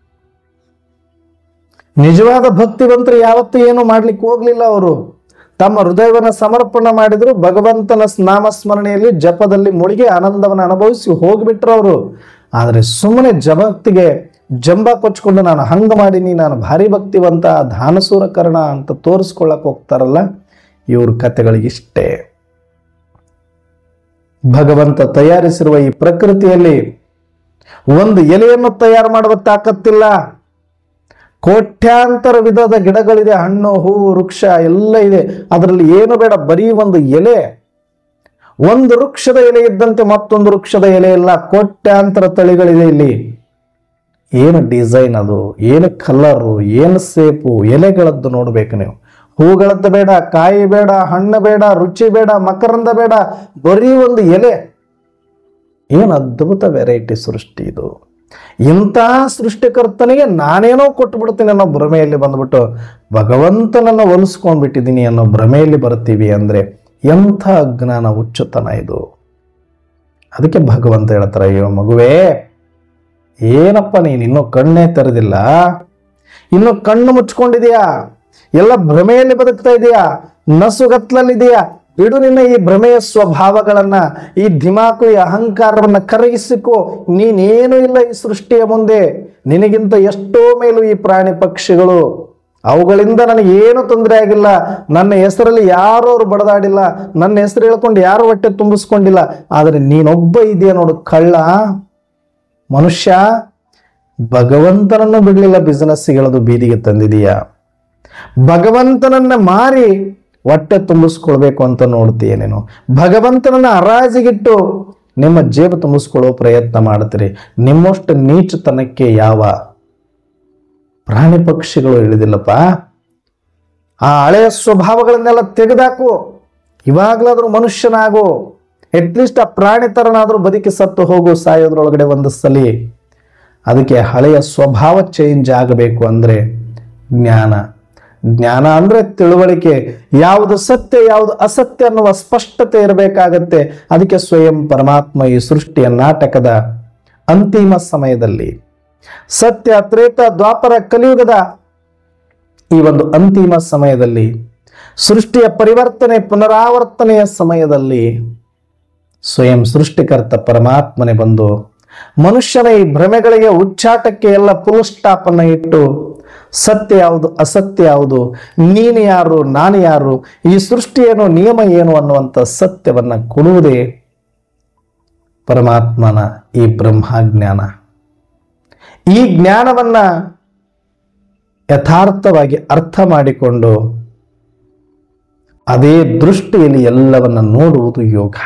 ನಿಜವಾದ ಭಕ್ತಿವಂತರು ಯಾವತ್ತೂ ಏನು ಮಾಡ್ಲಿಕ್ಕೆ ಹೋಗ್ಲಿಲ್ಲ ಅವರು ತಮ್ಮ ಹೃದಯವನ್ನ ಸಮರ್ಪಣೆ ಮಾಡಿದ್ರು ಭಗವಂತನ ನಾಮಸ್ಮರಣೆಯಲ್ಲಿ ಜಪದಲ್ಲಿ ಮುಳುಗಿ ಆನಂದವನ್ನು ಅನುಭವಿಸಿ ಹೋಗ್ಬಿಟ್ರು ಅವರು ಆದರೆ ಸುಮ್ಮನೆ ಜಗತ್ತಿಗೆ ಜಂಬ ಕೊಚ್ಕೊಂಡು ನಾನು ಹಂಗ ಮಾಡೀನಿ ನಾನು ಭಾರಿ ಭಕ್ತಿವಂತ ದಾನಸೂರಕರ್ಣ ಅಂತ ತೋರಿಸ್ಕೊಳ್ಳಕ್ ಹೋಗ್ತಾರಲ್ಲ ಇವ್ರ ಕಥೆಗಳಿಗಿಷ್ಟೇ ಭಗವಂತ ತಯಾರಿಸಿರುವ ಈ ಪ್ರಕೃತಿಯಲ್ಲಿ ಒಂದು ಎಲೆಯನ್ನು ತಯಾರು ಮಾಡುವ ತಾಕತ್ತಿಲ್ಲ ಕೋಟ್ಯಾಂತರ ವಿಧದ ಗಿಡಗಳಿದೆ ಹಣ್ಣು ಹೂವು ವೃಕ್ಷ ಎಲ್ಲ ಇದೆ ಅದರಲ್ಲಿ ಏನು ಬೇಡ ಬರೀ ಒಂದು ಎಲೆ ಒಂದು ವೃಕ್ಷದ ಎಲೆ ಇದ್ದಂತೆ ಮತ್ತೊಂದು ವೃಕ್ಷದ ಎಲೆ ಇಲ್ಲ ಕೋಟ್ಯಾಂತರ ತಳಿಗಳಿದೆ ಇಲ್ಲಿ ಏನು ಡಿಸೈನ್ ಅದು ಏನು ಕಲರು ಏನು ಸೇಪು ಎಲೆಗಳದ್ದು ನೋಡ್ಬೇಕು ನೀವು ಹೂಗಳದ್ದು ಬೇಡ ಕಾಯಿ ಬೇಡ ಹಣ್ಣು ಬೇಡ ರುಚಿ ಬೇಡ ಮಕರಂದ ಬೇಡ ಬರೀ ಒಂದು ಎಲೆ ಏನು ಅದ್ಭುತ ವೆರೈಟಿ ಸೃಷ್ಟಿ ಇದು ಇಂಥ ಸೃಷ್ಟಿಕರ್ತನಿಗೆ ನಾನೇನೋ ಕೊಟ್ಟು ಬಿಡ್ತೀನಿ ಅನ್ನೋ ಭ್ರಮೆಯಲ್ಲಿ ಬಂದ್ಬಿಟ್ಟು ಭಗವಂತನನ್ನ ಒಲಿಸ್ಕೊಂಡ್ಬಿಟ್ಟಿದ್ದೀನಿ ಅನ್ನೋ ಭ್ರಮೆಯಲ್ಲಿ ಬರ್ತೀವಿ ಅಂದ್ರೆ ಎಂಥ ಅಜ್ಞಾನ ಹುಚ್ಚುತನ ಇದು ಅದಕ್ಕೆ ಭಗವಂತ ಹೇಳ್ತಾರೆ ಅಯ್ಯೋ ಮಗುವೇ ಏನಪ್ಪ ನೀನು ಇನ್ನೂ ಕಣ್ಣೇ ತೆರೆದಿಲ್ಲ ಇನ್ನು ಕಣ್ಣು ಮುಚ್ಕೊಂಡಿದೀಯಾ ಎಲ್ಲ ಭ್ರಮೆಯಲ್ಲಿ ಬದುಕ್ತಾ ಇದೀಯಾ ನಸುಗತ್ಲಲ್ಲಿದೆಯಾ ಬಿಡು ನಿನ್ನ ಈ ಭ್ರಮೆಯ ಸ್ವಭಾವಗಳನ್ನ ಈ ಧಿಮಾಕು ಈ ಅಹಂಕಾರವನ್ನ ಕರಗಿಸಿಕೋ ನೀನೇನು ಇಲ್ಲ ಈ ಸೃಷ್ಟಿಯ ಮುಂದೆ ನಿನಗಿಂತ ಎಷ್ಟೋ ಮೇಲೂ ಈ ಪ್ರಾಣಿ ಪಕ್ಷಿಗಳು ಅವುಗಳಿಂದ ನನಗೆ ಏನು ತೊಂದರೆ ಆಗಿಲ್ಲ ನನ್ನ ಹೆಸರಲ್ಲಿ ಯಾರು ಅವ್ರು ಬಡದಾಡಿಲ್ಲ ನನ್ನ ಹೆಸರು ಹೇಳ್ಕೊಂಡು ಯಾರು ಹೊಟ್ಟೆ ತುಂಬಿಸ್ಕೊಂಡಿಲ್ಲ ಆದರೆ ನೀನೊಬ್ಬ ಇದೆಯಾ ನೋಡು ಕಳ್ಳ ಮನುಷ್ಯ ಭಗವಂತನನ್ನು ಬಿಡಲಿಲ್ಲ ಬಿಸ್ನೆಸ್ಸಿಗಳದು ಬೀದಿಗೆ ತಂದಿದೀಯಾ ಭಗವಂತನನ್ನ ಮಾರಿ ಹೊಟ್ಟೆ ತುಂಬಿಸ್ಕೊಳ್ಬೇಕು ಅಂತ ನೋಡ್ತೀಯ ನೀನು ಭಗವಂತನನ್ನ ಹರಾಜಿಗಿಟ್ಟು ನಿಮ್ಮ ಜೇಬು ತುಂಬಿಸ್ಕೊಳ್ಳೋ ಪ್ರಯತ್ನ ಮಾಡ್ತೀರಿ ನಿಮ್ಮಷ್ಟು ನೀಚತನಕ್ಕೆ ಯಾವ ಪ್ರಾಣಿ ಪಕ್ಷಿಗಳು ಇಳಿದಿಲ್ಲಪ್ಪ ಆ ಹಳೆಯ ಸ್ವಭಾವಗಳನ್ನೆಲ್ಲ ತೆಗೆದಾಕು ಇವಾಗ್ಲಾದ್ರೂ ಮನುಷ್ಯನಾಗು ಅಟ್ಲೀಸ್ಟ್ ಆ ಪ್ರಾಣಿ ತರನಾದ್ರೂ ಬದುಕಿ ಸತ್ತು ಹೋಗು ಸಾಯೋದ್ರೊಳಗಡೆ ಒಂದು ಸಲಿ ಅದಕ್ಕೆ ಹಳೆಯ ಸ್ವಭಾವ ಚೇಂಜ್ ಆಗಬೇಕು ಅಂದ್ರೆ ಜ್ಞಾನ ಜ್ಞಾನ ಅಂದ್ರೆ ತಿಳುವಳಿಕೆ ಯಾವುದು ಸತ್ಯ ಯಾವುದು ಅಸತ್ಯ ಅನ್ನುವ ಸ್ಪಷ್ಟತೆ ಇರಬೇಕಾಗತ್ತೆ ಅದಕ್ಕೆ ಸ್ವಯಂ ಪರಮಾತ್ಮ ಈ ಸೃಷ್ಟಿಯ ನಾಟಕದ ಅಂತಿಮ ಸಮಯದಲ್ಲಿ ಸತ್ಯ ತ್ರೇತ ದ್ವಾಪರ ಕಲಿಯುಗದ ಈ ಒಂದು ಅಂತಿಮ ಸಮಯದಲ್ಲಿ ಸೃಷ್ಟಿಯ ಪರಿವರ್ತನೆ ಪುನರಾವರ್ತನೆಯ ಸಮಯದಲ್ಲಿ ಸ್ವಯಂ ಸೃಷ್ಟಿಕರ್ತ ಪರಮಾತ್ಮನೆ ಬಂದು ಮನುಷ್ಯನ ಈ ಭ್ರಮೆಗಳಿಗೆ ಉಚ್ಚಾಟಕ್ಕೆ ಎಲ್ಲ ಫುಲ್ ಸ್ಟಾಪ್ ಅನ್ನ ಇಟ್ಟು ಸತ್ಯ ಯಾವುದು ಅಸತ್ಯ ಯಾವುದು ನೀನು ಯಾರು ನಾನು ಯಾರು ಈ ಸೃಷ್ಟಿ ಏನು ನಿಯಮ ಏನು ಅನ್ನುವಂಥ ಸತ್ಯವನ್ನ ಕೊಡುವುದೇ ಪರಮಾತ್ಮನ ಈ ಬ್ರಹ್ಮಜ್ಞಾನ ಈ ಜ್ಞಾನವನ್ನ ಯಥಾರ್ಥವಾಗಿ ಅರ್ಥ ಮಾಡಿಕೊಂಡು ಅದೇ ದೃಷ್ಟಿಯಲ್ಲಿ ಎಲ್ಲವನ್ನ ನೋಡುವುದು ಯೋಗ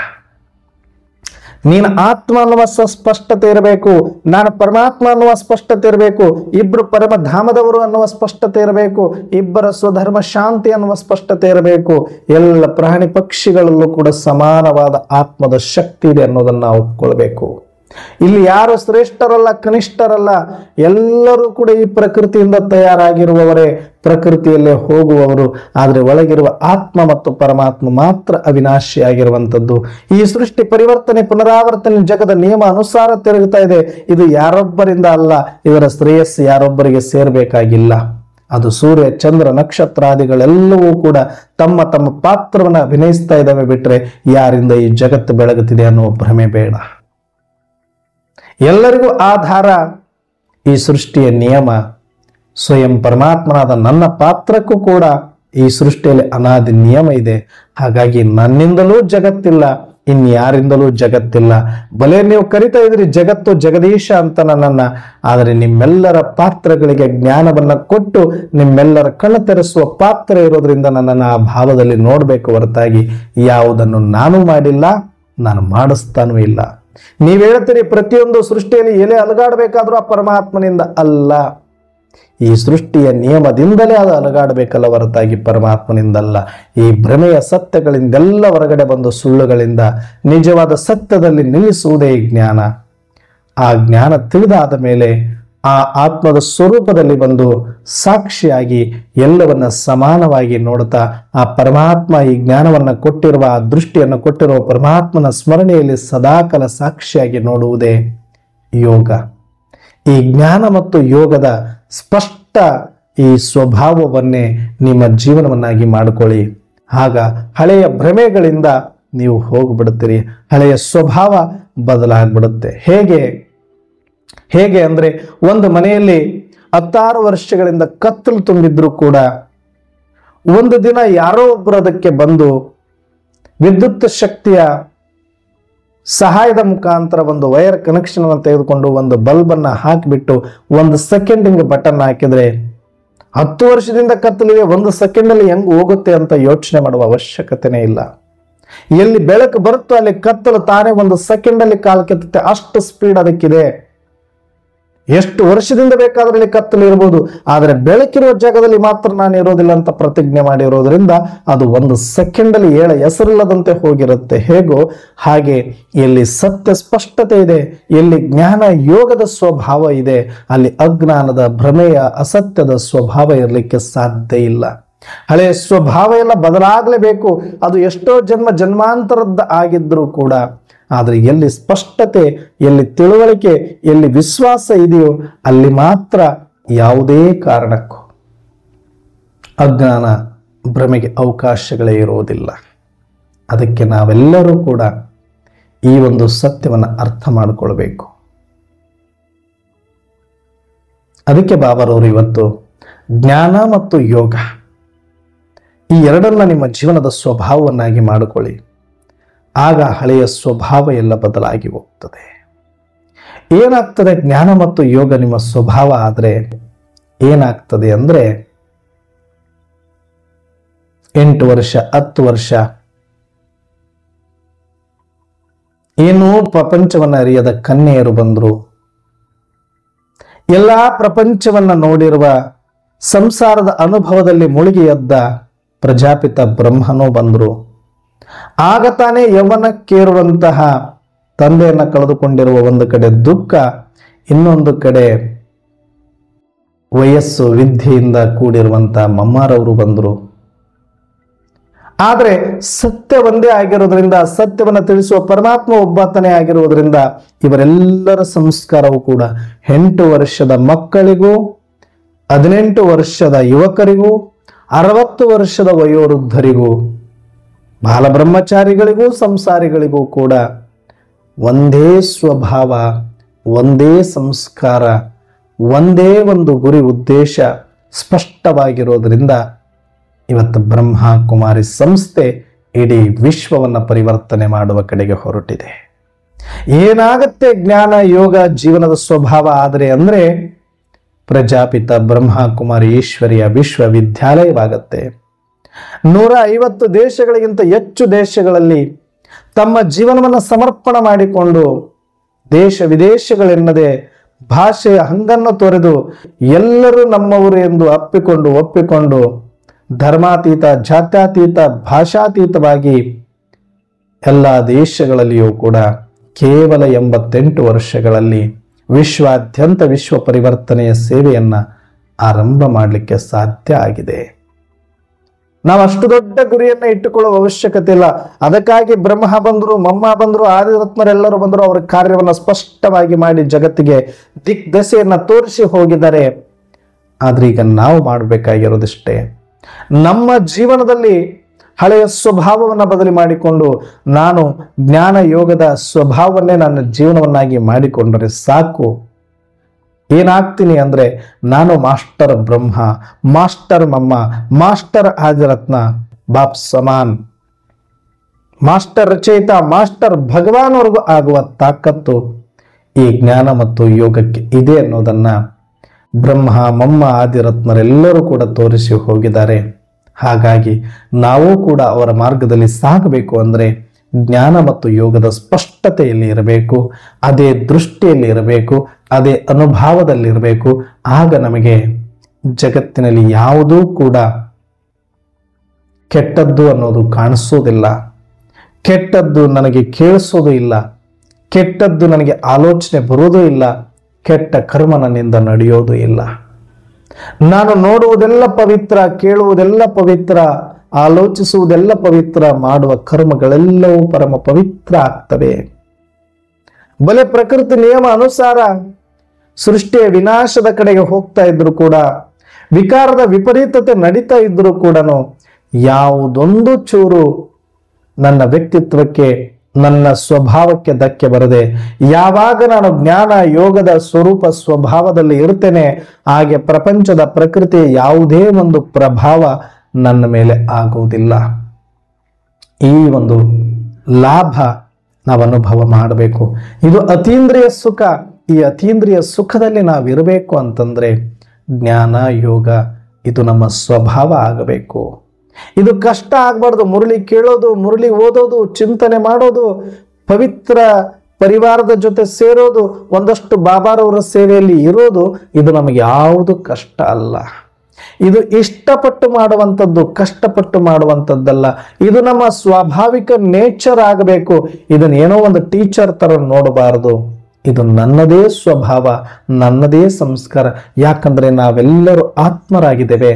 ನೀನು ಆತ್ಮ ಅನ್ನುವ ಸ- ಸ್ಪಷ್ಟತೆ ಇರಬೇಕು ನಾನು ಪರಮಾತ್ಮ ಅನ್ನುವ ಸ್ಪಷ್ಟತೆ ಇರಬೇಕು ಇಬ್ರು ಪರಮಧಾಮದವರು ಅನ್ನುವ ಸ್ಪಷ್ಟತೆ ಇರಬೇಕು ಇಬ್ಬರ ಸ್ವಧರ್ಮ ಶಾಂತಿ ಅನ್ನುವ ಸ್ಪಷ್ಟತೆ ಇರಬೇಕು ಎಲ್ಲ ಪ್ರಾಣಿ ಪಕ್ಷಿಗಳಲ್ಲೂ ಕೂಡ ಸಮಾನವಾದ ಆತ್ಮದ ಶಕ್ತಿ ಇದೆ ಅನ್ನೋದನ್ನ ನಾವು ಒಪ್ಕೊಳ್ಬೇಕು ಇಲ್ಲಿ ಯಾರು ಶ್ರೇಷ್ಠರಲ್ಲ ಕನಿಷ್ಠರಲ್ಲ ಎಲ್ಲರೂ ಕೂಡ ಈ ಪ್ರಕೃತಿಯಿಂದ ತಯಾರಾಗಿರುವವರೇ ಪ್ರಕೃತಿಯಲ್ಲೇ ಹೋಗುವವರು ಆದರೆ ಒಳಗಿರುವ ಆತ್ಮ ಮತ್ತು ಪರಮಾತ್ಮ ಮಾತ್ರ ಅವಿನಾಶಿಯಾಗಿರುವಂಥದ್ದು ಈ ಸೃಷ್ಟಿ ಪರಿವರ್ತನೆ ಪುನರಾವರ್ತನೆ ಜಗದ ನಿಯಮ ಅನುಸಾರ ತಿರುಗುತ್ತಾ ಇದೆ ಇದು ಯಾರೊಬ್ಬರಿಂದ ಅಲ್ಲ ಇದರ ಶ್ರೇಯಸ್ಸು ಯಾರೊಬ್ಬರಿಗೆ ಸೇರಬೇಕಾಗಿಲ್ಲ ಅದು ಸೂರ್ಯ ಚಂದ್ರ ನಕ್ಷತ್ರಾದಿಗಳೆಲ್ಲವೂ ಕೂಡ ತಮ್ಮ ತಮ್ಮ ಪಾತ್ರವನ್ನು ಅಭಿನಯಿಸ್ತಾ ಇದ್ದಾವೆ ಬಿಟ್ರೆ ಯಾರಿಂದ ಈ ಜಗತ್ತು ಬೆಳಗುತ್ತಿದೆ ಅನ್ನುವ ಭ್ರಮೆ ಬೇಡ ಎಲ್ಲರಿಗೂ ಆಧಾರ ಈ ಸೃಷ್ಟಿಯ ನಿಯಮ ಸ್ವಯಂ ಪರಮಾತ್ಮನಾದ ನನ್ನ ಪಾತ್ರಕ್ಕೂ ಕೂಡ ಈ ಸೃಷ್ಟಿಯಲ್ಲಿ ಅನಾದಿ ನಿಯಮ ಇದೆ ಹಾಗಾಗಿ ನನ್ನಿಂದಲೂ ಜಗತ್ತಿಲ್ಲ ಇನ್ಯಾರಿಂದಲೂ ಜಗತ್ತಿಲ್ಲ ಬಲೆ ನೀವು ಕರಿತಾ ಇದ್ರಿ ಜಗತ್ತು ಜಗದೀಶ ಅಂತ ನನ್ನನ್ನ ಆದರೆ ನಿಮ್ಮೆಲ್ಲರ ಪಾತ್ರಗಳಿಗೆ ಜ್ಞಾನವನ್ನ ಕೊಟ್ಟು ನಿಮ್ಮೆಲ್ಲರ ಕಣ್ಣು ತೆರೆಸುವ ಪಾತ್ರ ಇರೋದ್ರಿಂದ ನನ್ನನ್ನು ಆ ಭಾವದಲ್ಲಿ ನೋಡಬೇಕು ಹೊರತಾಗಿ ಯಾವುದನ್ನು ನಾನು ಮಾಡಿಲ್ಲ ನಾನು ಮಾಡಿಸ್ತಾನೂ ಇಲ್ಲ ನೀವು ಹೇಳ್ತೀರಿ ಪ್ರತಿಯೊಂದು ಸೃಷ್ಟಿಯಲ್ಲಿ ಎಲೆ ಅಲಗಾಡಬೇಕಾದ್ರೂ ಆ ಪರಮಾತ್ಮನಿಂದ ಅಲ್ಲ ಈ ಸೃಷ್ಟಿಯ ನಿಯಮದಿಂದಲೇ ಅದು ಅಲಗಾಡಬೇಕಲ್ಲ ಹೊರತಾಗಿ ಪರಮಾತ್ಮನಿಂದಲ್ಲ ಈ ಭ್ರಮೆಯ ಸತ್ಯಗಳಿಂದೆಲ್ಲ ಹೊರಗಡೆ ಬಂದು ಸುಳ್ಳುಗಳಿಂದ ನಿಜವಾದ ಸತ್ಯದಲ್ಲಿ ನಿಲ್ಲಿಸುವುದೇ ಈ ಜ್ಞಾನ ಆ ಜ್ಞಾನ ತಿಳಿದಾದ ಮೇಲೆ ಆ ಆತ್ಮದ ಸ್ವರೂಪದಲ್ಲಿ ಬಂದು ಸಾಕ್ಷಿಯಾಗಿ ಎಲ್ಲವನ್ನ ಸಮಾನವಾಗಿ ನೋಡುತ್ತಾ ಆ ಪರಮಾತ್ಮ ಈ ಜ್ಞಾನವನ್ನ ಕೊಟ್ಟಿರುವ ಆ ದೃಷ್ಟಿಯನ್ನು ಕೊಟ್ಟಿರುವ ಪರಮಾತ್ಮನ ಸ್ಮರಣೆಯಲ್ಲಿ ಸದಾಕಾಲ ಸಾಕ್ಷಿಯಾಗಿ ನೋಡುವುದೇ ಯೋಗ ಈ ಜ್ಞಾನ ಮತ್ತು ಯೋಗದ ಸ್ಪಷ್ಟ ಈ ಸ್ವಭಾವವನ್ನೇ ನಿಮ್ಮ ಜೀವನವನ್ನಾಗಿ ಮಾಡಿಕೊಳ್ಳಿ ಆಗ ಹಳೆಯ ಭ್ರಮೆಗಳಿಂದ ನೀವು ಹೋಗ್ಬಿಡುತ್ತೀರಿ ಹಳೆಯ ಸ್ವಭಾವ ಬದಲಾಗ್ಬಿಡುತ್ತೆ ಹೇಗೆ ಹೇಗೆ ಅಂದ್ರೆ ಒಂದು ಮನೆಯಲ್ಲಿ ಹತ್ತಾರು ವರ್ಷಗಳಿಂದ ಕತ್ತಲು ತುಂಬಿದ್ರು ಕೂಡ ಒಂದು ದಿನ ಯಾರೋ ಒಬ್ಬರು ಅದಕ್ಕೆ ಬಂದು ವಿದ್ಯುತ್ ಶಕ್ತಿಯ ಸಹಾಯದ ಮುಖಾಂತರ ಒಂದು ವೈರ್ ಕನೆಕ್ಷನ್ ಅನ್ನು ತೆಗೆದುಕೊಂಡು ಒಂದು ಬಲ್ಬ್ ಅನ್ನ ಹಾಕಿಬಿಟ್ಟು ಒಂದು ಸೆಕೆಂಡಿಂಗ್ ಬಟನ್ ಹಾಕಿದ್ರೆ ಹತ್ತು ವರ್ಷದಿಂದ ಕತ್ತಲಿದೆ ಒಂದು ಸೆಕೆಂಡ್ ಅಲ್ಲಿ ಹೆಂಗ್ ಹೋಗುತ್ತೆ ಅಂತ ಯೋಚನೆ ಮಾಡುವ ಅವಶ್ಯಕತೆನೇ ಇಲ್ಲ ಎಲ್ಲಿ ಬೆಳಕು ಬರುತ್ತೋ ಅಲ್ಲಿ ಕತ್ತಲು ತಾನೇ ಒಂದು ಸೆಕೆಂಡ್ ಅಲ್ಲಿ ಕಾಲ್ ಕೆತ್ತುತ್ತೆ ಅಷ್ಟು ಸ್ಪೀಡ್ ಅದಕ್ಕಿದೆ ಎಷ್ಟು ವರ್ಷದಿಂದ ಬೇಕಾದ್ರಲ್ಲಿ ಕತ್ತಲು ಇರಬಹುದು ಆದರೆ ಬೆಳಕಿರುವ ಜಾಗದಲ್ಲಿ ಮಾತ್ರ ನಾನು ಇರೋದಿಲ್ಲ ಅಂತ ಪ್ರತಿಜ್ಞೆ ಮಾಡಿರೋದ್ರಿಂದ ಅದು ಒಂದು ಸೆಕೆಂಡ್ ಅಲ್ಲಿ ಏಳ ಹೆಸರಿಲ್ಲದಂತೆ ಹೋಗಿರುತ್ತೆ ಹೇಗೋ ಹಾಗೆ ಎಲ್ಲಿ ಸತ್ಯ ಸ್ಪಷ್ಟತೆ ಇದೆ ಎಲ್ಲಿ ಜ್ಞಾನ ಯೋಗದ ಸ್ವಭಾವ ಇದೆ ಅಲ್ಲಿ ಅಜ್ಞಾನದ ಭ್ರಮೆಯ ಅಸತ್ಯದ ಸ್ವಭಾವ ಇರಲಿಕ್ಕೆ ಸಾಧ್ಯ ಇಲ್ಲ ಹಳೆಯ ಸ್ವಭಾವ ಎಲ್ಲ ಬದಲಾಗಲೇಬೇಕು ಅದು ಎಷ್ಟೋ ಜನ್ಮ ಜನ್ಮಾಂತರದ್ದು ಆಗಿದ್ರೂ ಕೂಡ ಆದರೆ ಎಲ್ಲಿ ಸ್ಪಷ್ಟತೆ ಎಲ್ಲಿ ತಿಳುವಳಿಕೆ ಎಲ್ಲಿ ವಿಶ್ವಾಸ ಇದೆಯೋ ಅಲ್ಲಿ ಮಾತ್ರ ಯಾವುದೇ ಕಾರಣಕ್ಕೂ ಅಜ್ಞಾನ ಭ್ರಮೆಗೆ ಅವಕಾಶಗಳೇ ಇರುವುದಿಲ್ಲ ಅದಕ್ಕೆ ನಾವೆಲ್ಲರೂ ಕೂಡ ಈ ಒಂದು ಸತ್ಯವನ್ನು ಅರ್ಥ ಮಾಡಿಕೊಳ್ಬೇಕು ಅದಕ್ಕೆ ಬಾಬರವರು ಇವತ್ತು ಜ್ಞಾನ ಮತ್ತು ಯೋಗ ಈ ಎರಡನ್ನ ನಿಮ್ಮ ಜೀವನದ ಸ್ವಭಾವವನ್ನಾಗಿ ಮಾಡಿಕೊಳ್ಳಿ ಆಗ ಹಳೆಯ ಸ್ವಭಾವ ಎಲ್ಲ ಬದಲಾಗಿ ಹೋಗ್ತದೆ ಏನಾಗ್ತದೆ ಜ್ಞಾನ ಮತ್ತು ಯೋಗ ನಿಮ್ಮ ಸ್ವಭಾವ ಆದರೆ ಏನಾಗ್ತದೆ ಅಂದ್ರೆ ಎಂಟು ವರ್ಷ ಹತ್ತು ವರ್ಷ ಏನೂ ಪ್ರಪಂಚವನ್ನ ಅರಿಯದ ಕನ್ಯೆಯರು ಬಂದರು ಎಲ್ಲಾ ಪ್ರಪಂಚವನ್ನ ನೋಡಿರುವ ಸಂಸಾರದ ಅನುಭವದಲ್ಲಿ ಮುಳುಗಿ ಎದ್ದ ಪ್ರಜಾಪಿತ ಬ್ರಹ್ಮನೂ ಬಂದರು ಆಗ ತಾನೇ ಯೌವನಕ್ಕೇರುವಂತಹ ತಂದೆಯನ್ನ ಕಳೆದುಕೊಂಡಿರುವ ಒಂದು ಕಡೆ ದುಃಖ ಇನ್ನೊಂದು ಕಡೆ ವಯಸ್ಸು ವಿದ್ಯೆಯಿಂದ ಕೂಡಿರುವಂತಹ ಮಮ್ಮಾರವರು ಬಂದರು ಆದರೆ ಸತ್ಯ ಒಂದೇ ಆಗಿರೋದ್ರಿಂದ ಸತ್ಯವನ್ನು ತಿಳಿಸುವ ಪರಮಾತ್ಮ ಒಬ್ಬಾತನೇ ಆಗಿರುವುದರಿಂದ ಇವರೆಲ್ಲರ ಸಂಸ್ಕಾರವು ಕೂಡ ಎಂಟು ವರ್ಷದ ಮಕ್ಕಳಿಗೂ ಹದಿನೆಂಟು ವರ್ಷದ ಯುವಕರಿಗೂ ಅರವತ್ತು ವರ್ಷದ ವಯೋವೃದ್ಧರಿಗೂ ಬಾಲಬ್ರಹ್ಮಚಾರಿಗಳಿಗೂ ಸಂಸಾರಿಗಳಿಗೂ ಕೂಡ ಒಂದೇ ಸ್ವಭಾವ ಒಂದೇ ಸಂಸ್ಕಾರ ಒಂದೇ ಒಂದು ಗುರಿ ಉದ್ದೇಶ ಸ್ಪಷ್ಟವಾಗಿರೋದ್ರಿಂದ ಇವತ್ತು ಬ್ರಹ್ಮ ಕುಮಾರಿ ಸಂಸ್ಥೆ ಇಡೀ ವಿಶ್ವವನ್ನು ಪರಿವರ್ತನೆ ಮಾಡುವ ಕಡೆಗೆ ಹೊರಟಿದೆ ಏನಾಗತ್ತೆ ಜ್ಞಾನ ಯೋಗ ಜೀವನದ ಸ್ವಭಾವ ಆದರೆ ಅಂದರೆ ಪ್ರಜಾಪಿತ ಬ್ರಹ್ಮ ಕುಮಾರಿ ಈಶ್ವರಿಯ ವಿಶ್ವವಿದ್ಯಾಲಯವಾಗತ್ತೆ ನೂರ ಐವತ್ತು ದೇಶಗಳಿಗಿಂತ ಹೆಚ್ಚು ದೇಶಗಳಲ್ಲಿ ತಮ್ಮ ಜೀವನವನ್ನು ಸಮರ್ಪಣೆ ಮಾಡಿಕೊಂಡು ದೇಶ ವಿದೇಶಗಳೆನ್ನದೆ ಭಾಷೆಯ ಹಂಗನ್ನು ತೊರೆದು ಎಲ್ಲರೂ ನಮ್ಮವರು ಎಂದು ಅಪ್ಪಿಕೊಂಡು ಒಪ್ಪಿಕೊಂಡು ಧರ್ಮಾತೀತ ಜಾತ್ಯತೀತ ಭಾಷಾತೀತವಾಗಿ ಎಲ್ಲ ದೇಶಗಳಲ್ಲಿಯೂ ಕೂಡ ಕೇವಲ ಎಂಬತ್ತೆಂಟು ವರ್ಷಗಳಲ್ಲಿ ವಿಶ್ವಾದ್ಯಂತ ವಿಶ್ವ ಪರಿವರ್ತನೆಯ ಸೇವೆಯನ್ನು ಆರಂಭ ಮಾಡಲಿಕ್ಕೆ ಸಾಧ್ಯ ಆಗಿದೆ ನಾವು ಅಷ್ಟು ದೊಡ್ಡ ಗುರಿಯನ್ನ ಇಟ್ಟುಕೊಳ್ಳುವ ಅವಶ್ಯಕತೆ ಇಲ್ಲ ಅದಕ್ಕಾಗಿ ಬ್ರಹ್ಮ ಬಂದರು ಮಮ್ಮ ಬಂದರು ಆದಿರತ್ನರೆಲ್ಲರೂ ಬಂದರು ಅವರ ಕಾರ್ಯವನ್ನು ಸ್ಪಷ್ಟವಾಗಿ ಮಾಡಿ ಜಗತ್ತಿಗೆ ದಿಗ್ದಶೆಯನ್ನ ತೋರಿಸಿ ಹೋಗಿದ್ದಾರೆ ಆದ್ರೆ ಈಗ ನಾವು ಮಾಡಬೇಕಾಗಿರೋದಿಷ್ಟೇ ನಮ್ಮ ಜೀವನದಲ್ಲಿ ಹಳೆಯ ಸ್ವಭಾವವನ್ನು ಬದಲಿ ಮಾಡಿಕೊಂಡು ನಾನು ಜ್ಞಾನ ಯೋಗದ ಸ್ವಭಾವವನ್ನೇ ನನ್ನ ಜೀವನವನ್ನಾಗಿ ಮಾಡಿಕೊಂಡರೆ ಸಾಕು ಏನಾಗ್ತೀನಿ ಅಂದ್ರೆ ನಾನು ಮಾಸ್ಟರ್ ಬ್ರಹ್ಮ ಮಾಸ್ಟರ್ ಮಮ್ಮ ಮಾಸ್ಟರ್ ಆದಿರತ್ನ ಬಾಪ್ ಸಮಾನ್ ಮಾಸ್ಟರ್ ರಚಯಿತ ಮಾಸ್ಟರ್ ಭಗವಾನ್ವರೆಗೂ ಆಗುವ ತಾಕತ್ತು ಈ ಜ್ಞಾನ ಮತ್ತು ಯೋಗಕ್ಕೆ ಇದೆ ಅನ್ನೋದನ್ನ ಬ್ರಹ್ಮ ಮಮ್ಮ ಆದಿರತ್ನರೆಲ್ಲರೂ ಕೂಡ ತೋರಿಸಿ ಹೋಗಿದ್ದಾರೆ ಹಾಗಾಗಿ ನಾವು ಕೂಡ ಅವರ ಮಾರ್ಗದಲ್ಲಿ ಸಾಗಬೇಕು ಅಂದರೆ ಜ್ಞಾನ ಮತ್ತು ಯೋಗದ ಸ್ಪಷ್ಟತೆಯಲ್ಲಿ ಇರಬೇಕು ಅದೇ ದೃಷ್ಟಿಯಲ್ಲಿ ಇರಬೇಕು ಅದೇ ಅನುಭವದಲ್ಲಿ ಇರಬೇಕು ಆಗ ನಮಗೆ ಜಗತ್ತಿನಲ್ಲಿ ಯಾವುದೂ ಕೂಡ ಕೆಟ್ಟದ್ದು ಅನ್ನೋದು ಕಾಣಿಸೋದಿಲ್ಲ ಕೆಟ್ಟದ್ದು ನನಗೆ ಕೇಳಿಸೋದು ಇಲ್ಲ ಕೆಟ್ಟದ್ದು ನನಗೆ ಆಲೋಚನೆ ಬರೋದೂ ಇಲ್ಲ ಕೆಟ್ಟ ಕರ್ಮ ನನ್ನಿಂದ ನಡೆಯೋದು ಇಲ್ಲ ನಾನು ನೋಡುವುದೆಲ್ಲ ಪವಿತ್ರ ಕೇಳುವುದೆಲ್ಲ ಪವಿತ್ರ ಆಲೋಚಿಸುವುದೆಲ್ಲ ಪವಿತ್ರ ಮಾಡುವ ಕರ್ಮಗಳೆಲ್ಲವೂ ಪರಮ ಪವಿತ್ರ ಆಗ್ತವೆ ಬಲೆ ಪ್ರಕೃತಿ ನಿಯಮ ಅನುಸಾರ ಸೃಷ್ಟಿಯ ವಿನಾಶದ ಕಡೆಗೆ ಹೋಗ್ತಾ ಇದ್ರು ಕೂಡ ವಿಕಾರದ ವಿಪರೀತತೆ ನಡೀತಾ ಇದ್ರು ಕೂಡ ಯಾವುದೊಂದು ಚೂರು ನನ್ನ ವ್ಯಕ್ತಿತ್ವಕ್ಕೆ ನನ್ನ ಸ್ವಭಾವಕ್ಕೆ ಧಕ್ಕೆ ಬರದೆ ಯಾವಾಗ ನಾನು ಜ್ಞಾನ ಯೋಗದ ಸ್ವರೂಪ ಸ್ವಭಾವದಲ್ಲಿ ಇರ್ತೇನೆ ಹಾಗೆ ಪ್ರಪಂಚದ ಪ್ರಕೃತಿಯ ಯಾವುದೇ ಒಂದು ಪ್ರಭಾವ ನನ್ನ ಮೇಲೆ ಆಗುವುದಿಲ್ಲ ಈ ಒಂದು ಲಾಭ ನಾವು ಅನುಭವ ಮಾಡಬೇಕು ಇದು ಅತೀಂದ್ರಿಯ ಸುಖ ಈ ಅತೀಂದ್ರಿಯ ಸುಖದಲ್ಲಿ ನಾವಿರಬೇಕು ಅಂತಂದ್ರೆ ಜ್ಞಾನ ಯೋಗ ಇದು ನಮ್ಮ ಸ್ವಭಾವ ಆಗಬೇಕು ಇದು ಕಷ್ಟ ಆಗಬಾರ್ದು ಮುರಳಿ ಕೇಳೋದು ಮುರಳಿ ಓದೋದು ಚಿಂತನೆ ಮಾಡೋದು ಪವಿತ್ರ ಪರಿವಾರದ ಜೊತೆ ಸೇರೋದು ಒಂದಷ್ಟು ಬಾಬಾರವರ ಸೇವೆಯಲ್ಲಿ ಇರೋದು ಇದು ನಮಗೆ ಯಾವುದು ಕಷ್ಟ ಅಲ್ಲ ಇದು ಇಷ್ಟಪಟ್ಟು ಮಾಡುವಂಥದ್ದು ಕಷ್ಟಪಟ್ಟು ಮಾಡುವಂಥದ್ದಲ್ಲ ಇದು ನಮ್ಮ ಸ್ವಾಭಾವಿಕ ನೇಚರ್ ಆಗಬೇಕು ಇದನ್ನ ಏನೋ ಒಂದು ಟೀಚರ್ ತರ ನೋಡಬಾರದು ಇದು ನನ್ನದೇ ಸ್ವಭಾವ ನನ್ನದೇ ಸಂಸ್ಕಾರ ಯಾಕಂದ್ರೆ ನಾವೆಲ್ಲರೂ ಆತ್ಮರಾಗಿದ್ದೇವೆ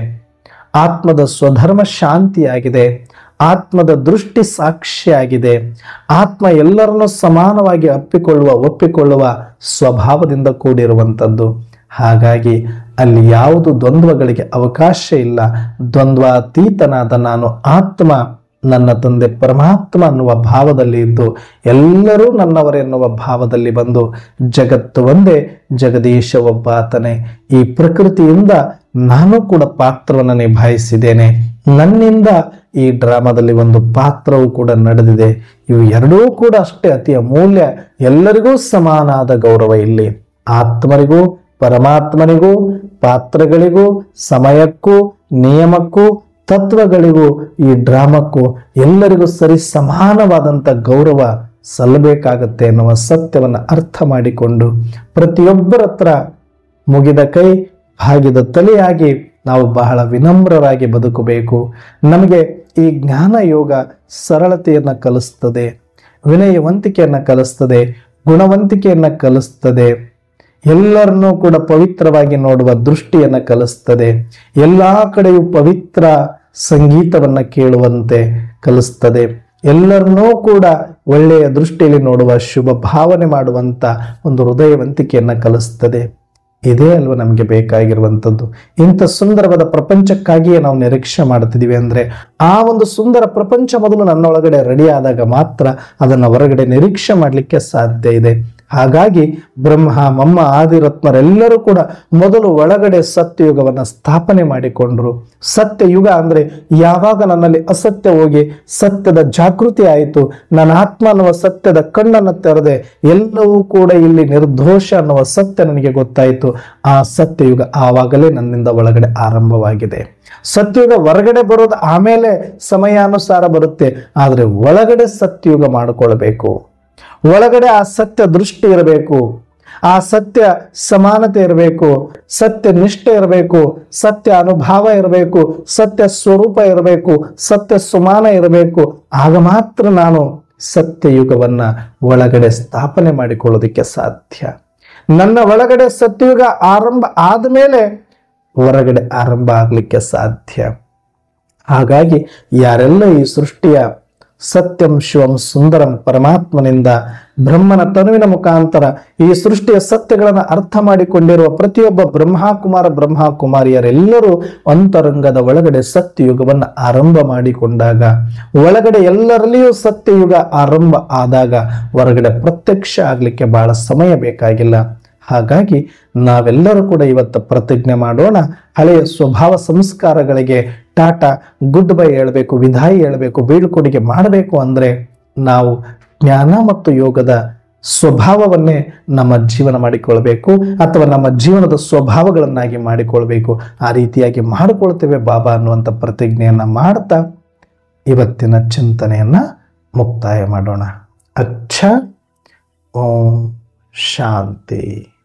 ಆತ್ಮದ ಸ್ವಧರ್ಮ ಶಾಂತಿಯಾಗಿದೆ ಆತ್ಮದ ದೃಷ್ಟಿ ಸಾಕ್ಷಿಯಾಗಿದೆ ಆತ್ಮ ಎಲ್ಲರನ್ನು ಸಮಾನವಾಗಿ ಅಪ್ಪಿಕೊಳ್ಳುವ ಒಪ್ಪಿಕೊಳ್ಳುವ ಸ್ವಭಾವದಿಂದ ಕೂಡಿರುವಂಥದ್ದು ಹಾಗಾಗಿ ಅಲ್ಲಿ ಯಾವುದು ದ್ವಂದ್ವಗಳಿಗೆ ಅವಕಾಶ ಇಲ್ಲ ದ್ವಂದ್ವಾತೀತನಾದ ನಾನು ಆತ್ಮ ನನ್ನ ತಂದೆ ಪರಮಾತ್ಮ ಅನ್ನುವ ಭಾವದಲ್ಲಿ ಇದ್ದು ಎಲ್ಲರೂ ನನ್ನವರೆನ್ನುವ ಭಾವದಲ್ಲಿ ಬಂದು ಜಗತ್ತು ಒಂದೇ ಜಗದೀಶ ಒಬ್ಬಾತನೇ ಈ ಪ್ರಕೃತಿಯಿಂದ ನಾನು ಕೂಡ ಪಾತ್ರವನ್ನು ನಿಭಾಯಿಸಿದ್ದೇನೆ ನನ್ನಿಂದ ಈ ಡ್ರಾಮಾದಲ್ಲಿ ಒಂದು ಪಾತ್ರವು ಕೂಡ ನಡೆದಿದೆ ಇವು ಎರಡೂ ಕೂಡ ಅಷ್ಟೇ ಅತಿ ಅಮೂಲ್ಯ ಎಲ್ಲರಿಗೂ ಸಮಾನಾದ ಗೌರವ ಇಲ್ಲಿ ಆತ್ಮರಿಗೂ ಪರಮಾತ್ಮನಿಗೂ ಪಾತ್ರಗಳಿಗೂ ಸಮಯಕ್ಕೂ ನಿಯಮಕ್ಕೂ ತತ್ವಗಳಿಗೂ ಈ ಡ್ರಾಮಕ್ಕೂ ಎಲ್ಲರಿಗೂ ಸರಿ ಸಮಾನವಾದಂಥ ಗೌರವ ಸಲ್ಲಬೇಕಾಗತ್ತೆ ಎನ್ನುವ ಸತ್ಯವನ್ನು ಅರ್ಥ ಮಾಡಿಕೊಂಡು ಪ್ರತಿಯೊಬ್ಬರ ಹತ್ರ ಮುಗಿದ ಕೈ ಬಾಗಿದ ತಲೆಯಾಗಿ ನಾವು ಬಹಳ ವಿನಮ್ರರಾಗಿ ಬದುಕಬೇಕು ನಮಗೆ ಈ ಜ್ಞಾನ ಯೋಗ ಸರಳತೆಯನ್ನು ಕಲಿಸ್ತದೆ ವಿನಯವಂತಿಕೆಯನ್ನು ಕಲಿಸ್ತದೆ ಗುಣವಂತಿಕೆಯನ್ನು ಕಲಿಸ್ತದೆ ಎಲ್ಲರನ್ನೂ ಕೂಡ ಪವಿತ್ರವಾಗಿ ನೋಡುವ ದೃಷ್ಟಿಯನ್ನು ಕಲಿಸ್ತದೆ ಎಲ್ಲ ಕಡೆಯೂ ಪವಿತ್ರ ಸಂಗೀತವನ್ನ ಕೇಳುವಂತೆ ಕಲಿಸ್ತದೆ ಎಲ್ಲರನ್ನೂ ಕೂಡ ಒಳ್ಳೆಯ ದೃಷ್ಟಿಯಲ್ಲಿ ನೋಡುವ ಶುಭ ಭಾವನೆ ಮಾಡುವಂತ ಒಂದು ಹೃದಯವಂತಿಕೆಯನ್ನು ಕಲಿಸ್ತದೆ ಇದೇ ಅಲ್ವ ನಮಗೆ ಬೇಕಾಗಿರುವಂಥದ್ದು ಇಂಥ ಸುಂದರವಾದ ಪ್ರಪಂಚಕ್ಕಾಗಿಯೇ ನಾವು ನಿರೀಕ್ಷೆ ಮಾಡ್ತಿದ್ದೀವಿ ಅಂದರೆ ಆ ಒಂದು ಸುಂದರ ಪ್ರಪಂಚ ಮೊದಲು ನನ್ನೊಳಗಡೆ ರೆಡಿ ಆದಾಗ ಮಾತ್ರ ಅದನ್ನು ಹೊರಗಡೆ ನಿರೀಕ್ಷೆ ಮಾಡಲಿಕ್ಕೆ ಸಾಧ್ಯ ಇದೆ ಹಾಗಾಗಿ ಬ್ರಹ್ಮ ಮಮ್ಮ ಆದಿರತ್ನರೆಲ್ಲರೂ ಕೂಡ ಮೊದಲು ಒಳಗಡೆ ಸತ್ಯಯುಗವನ್ನು ಸ್ಥಾಪನೆ ಮಾಡಿಕೊಂಡ್ರು ಸತ್ಯಯುಗ ಅಂದರೆ ಯಾವಾಗ ನನ್ನಲ್ಲಿ ಅಸತ್ಯ ಹೋಗಿ ಸತ್ಯದ ಜಾಗೃತಿ ಆಯಿತು ನನ್ನ ಆತ್ಮ ಅನ್ನುವ ಸತ್ಯದ ಕಣ್ಣನ್ನು ತೆರೆದೆ ಎಲ್ಲವೂ ಕೂಡ ಇಲ್ಲಿ ನಿರ್ದೋಷ ಅನ್ನುವ ಸತ್ಯ ನನಗೆ ಗೊತ್ತಾಯಿತು ಆ ಸತ್ಯಯುಗ ಆವಾಗಲೇ ನನ್ನಿಂದ ಒಳಗಡೆ ಆರಂಭವಾಗಿದೆ ಸತ್ಯಯುಗ ಹೊರಗಡೆ ಬರೋದು ಆಮೇಲೆ ಸಮಯಾನುಸಾರ ಬರುತ್ತೆ ಆದರೆ ಒಳಗಡೆ ಸತ್ಯಯುಗ ಮಾಡಿಕೊಳ್ಬೇಕು ಒಳಗಡೆ ಆ ಸತ್ಯ ದೃಷ್ಟಿ ಇರಬೇಕು ಆ ಸತ್ಯ ಸಮಾನತೆ ಇರಬೇಕು ಸತ್ಯ ನಿಷ್ಠೆ ಇರಬೇಕು ಸತ್ಯ ಅನುಭವ ಇರಬೇಕು ಸತ್ಯ ಸ್ವರೂಪ ಇರಬೇಕು ಸತ್ಯ ಸುಮಾನ ಇರಬೇಕು ಆಗ ಮಾತ್ರ ನಾನು ಸತ್ಯಯುಗವನ್ನ ಒಳಗಡೆ ಸ್ಥಾಪನೆ ಮಾಡಿಕೊಳ್ಳೋದಕ್ಕೆ ಸಾಧ್ಯ ನನ್ನ ಒಳಗಡೆ ಸತ್ಯಯುಗ ಆರಂಭ ಆದಮೇಲೆ ಹೊರಗಡೆ ಆರಂಭ ಆಗಲಿಕ್ಕೆ ಸಾಧ್ಯ ಹಾಗಾಗಿ ಯಾರೆಲ್ಲ ಈ ಸೃಷ್ಟಿಯ ಸತ್ಯಂ ಶಿವಂ ಸುಂದರಂ ಪರಮಾತ್ಮನಿಂದ ಬ್ರಹ್ಮನ ತನುವಿನ ಮುಖಾಂತರ ಈ ಸೃಷ್ಟಿಯ ಸತ್ಯಗಳನ್ನು ಅರ್ಥ ಮಾಡಿಕೊಂಡಿರುವ ಪ್ರತಿಯೊಬ್ಬ ಬ್ರಹ್ಮಕುಮಾರ ಬ್ರಹ್ಮಕುಮಾರಿಯರೆಲ್ಲರೂ ಅಂತರಂಗದ ಒಳಗಡೆ ಸತ್ಯಯುಗವನ್ನು ಆರಂಭ ಮಾಡಿಕೊಂಡಾಗ ಒಳಗಡೆ ಎಲ್ಲರಲ್ಲಿಯೂ ಸತ್ಯಯುಗ ಆರಂಭ ಆದಾಗ ಹೊರಗಡೆ ಪ್ರತ್ಯಕ್ಷ ಆಗಲಿಕ್ಕೆ ಬಹಳ ಸಮಯ ಬೇಕಾಗಿಲ್ಲ ಹಾಗಾಗಿ ನಾವೆಲ್ಲರೂ ಕೂಡ ಇವತ್ತು ಪ್ರತಿಜ್ಞೆ ಮಾಡೋಣ ಹಳೆಯ ಸ್ವಭಾವ ಸಂಸ್ಕಾರಗಳಿಗೆ ಟಾಟಾ ಗುಡ್ ಬೈ ಹೇಳಬೇಕು ವಿದಾಯಿ ಹೇಳಬೇಕು ಬೀಳ್ಕೊಡುಗೆ ಮಾಡಬೇಕು ಅಂದರೆ ನಾವು ಜ್ಞಾನ ಮತ್ತು ಯೋಗದ ಸ್ವಭಾವವನ್ನೇ ನಮ್ಮ ಜೀವನ ಮಾಡಿಕೊಳ್ಬೇಕು ಅಥವಾ ನಮ್ಮ ಜೀವನದ ಸ್ವಭಾವಗಳನ್ನಾಗಿ ಮಾಡಿಕೊಳ್ಬೇಕು ಆ ರೀತಿಯಾಗಿ ಮಾಡಿಕೊಳ್ತೇವೆ ಬಾಬಾ ಅನ್ನುವಂಥ ಪ್ರತಿಜ್ಞೆಯನ್ನು ಮಾಡ್ತಾ ಇವತ್ತಿನ ಚಿಂತನೆಯನ್ನ ಮುಕ್ತಾಯ ಮಾಡೋಣ ಅಚ್ಚ ಓಂ ಶಾಂತಿ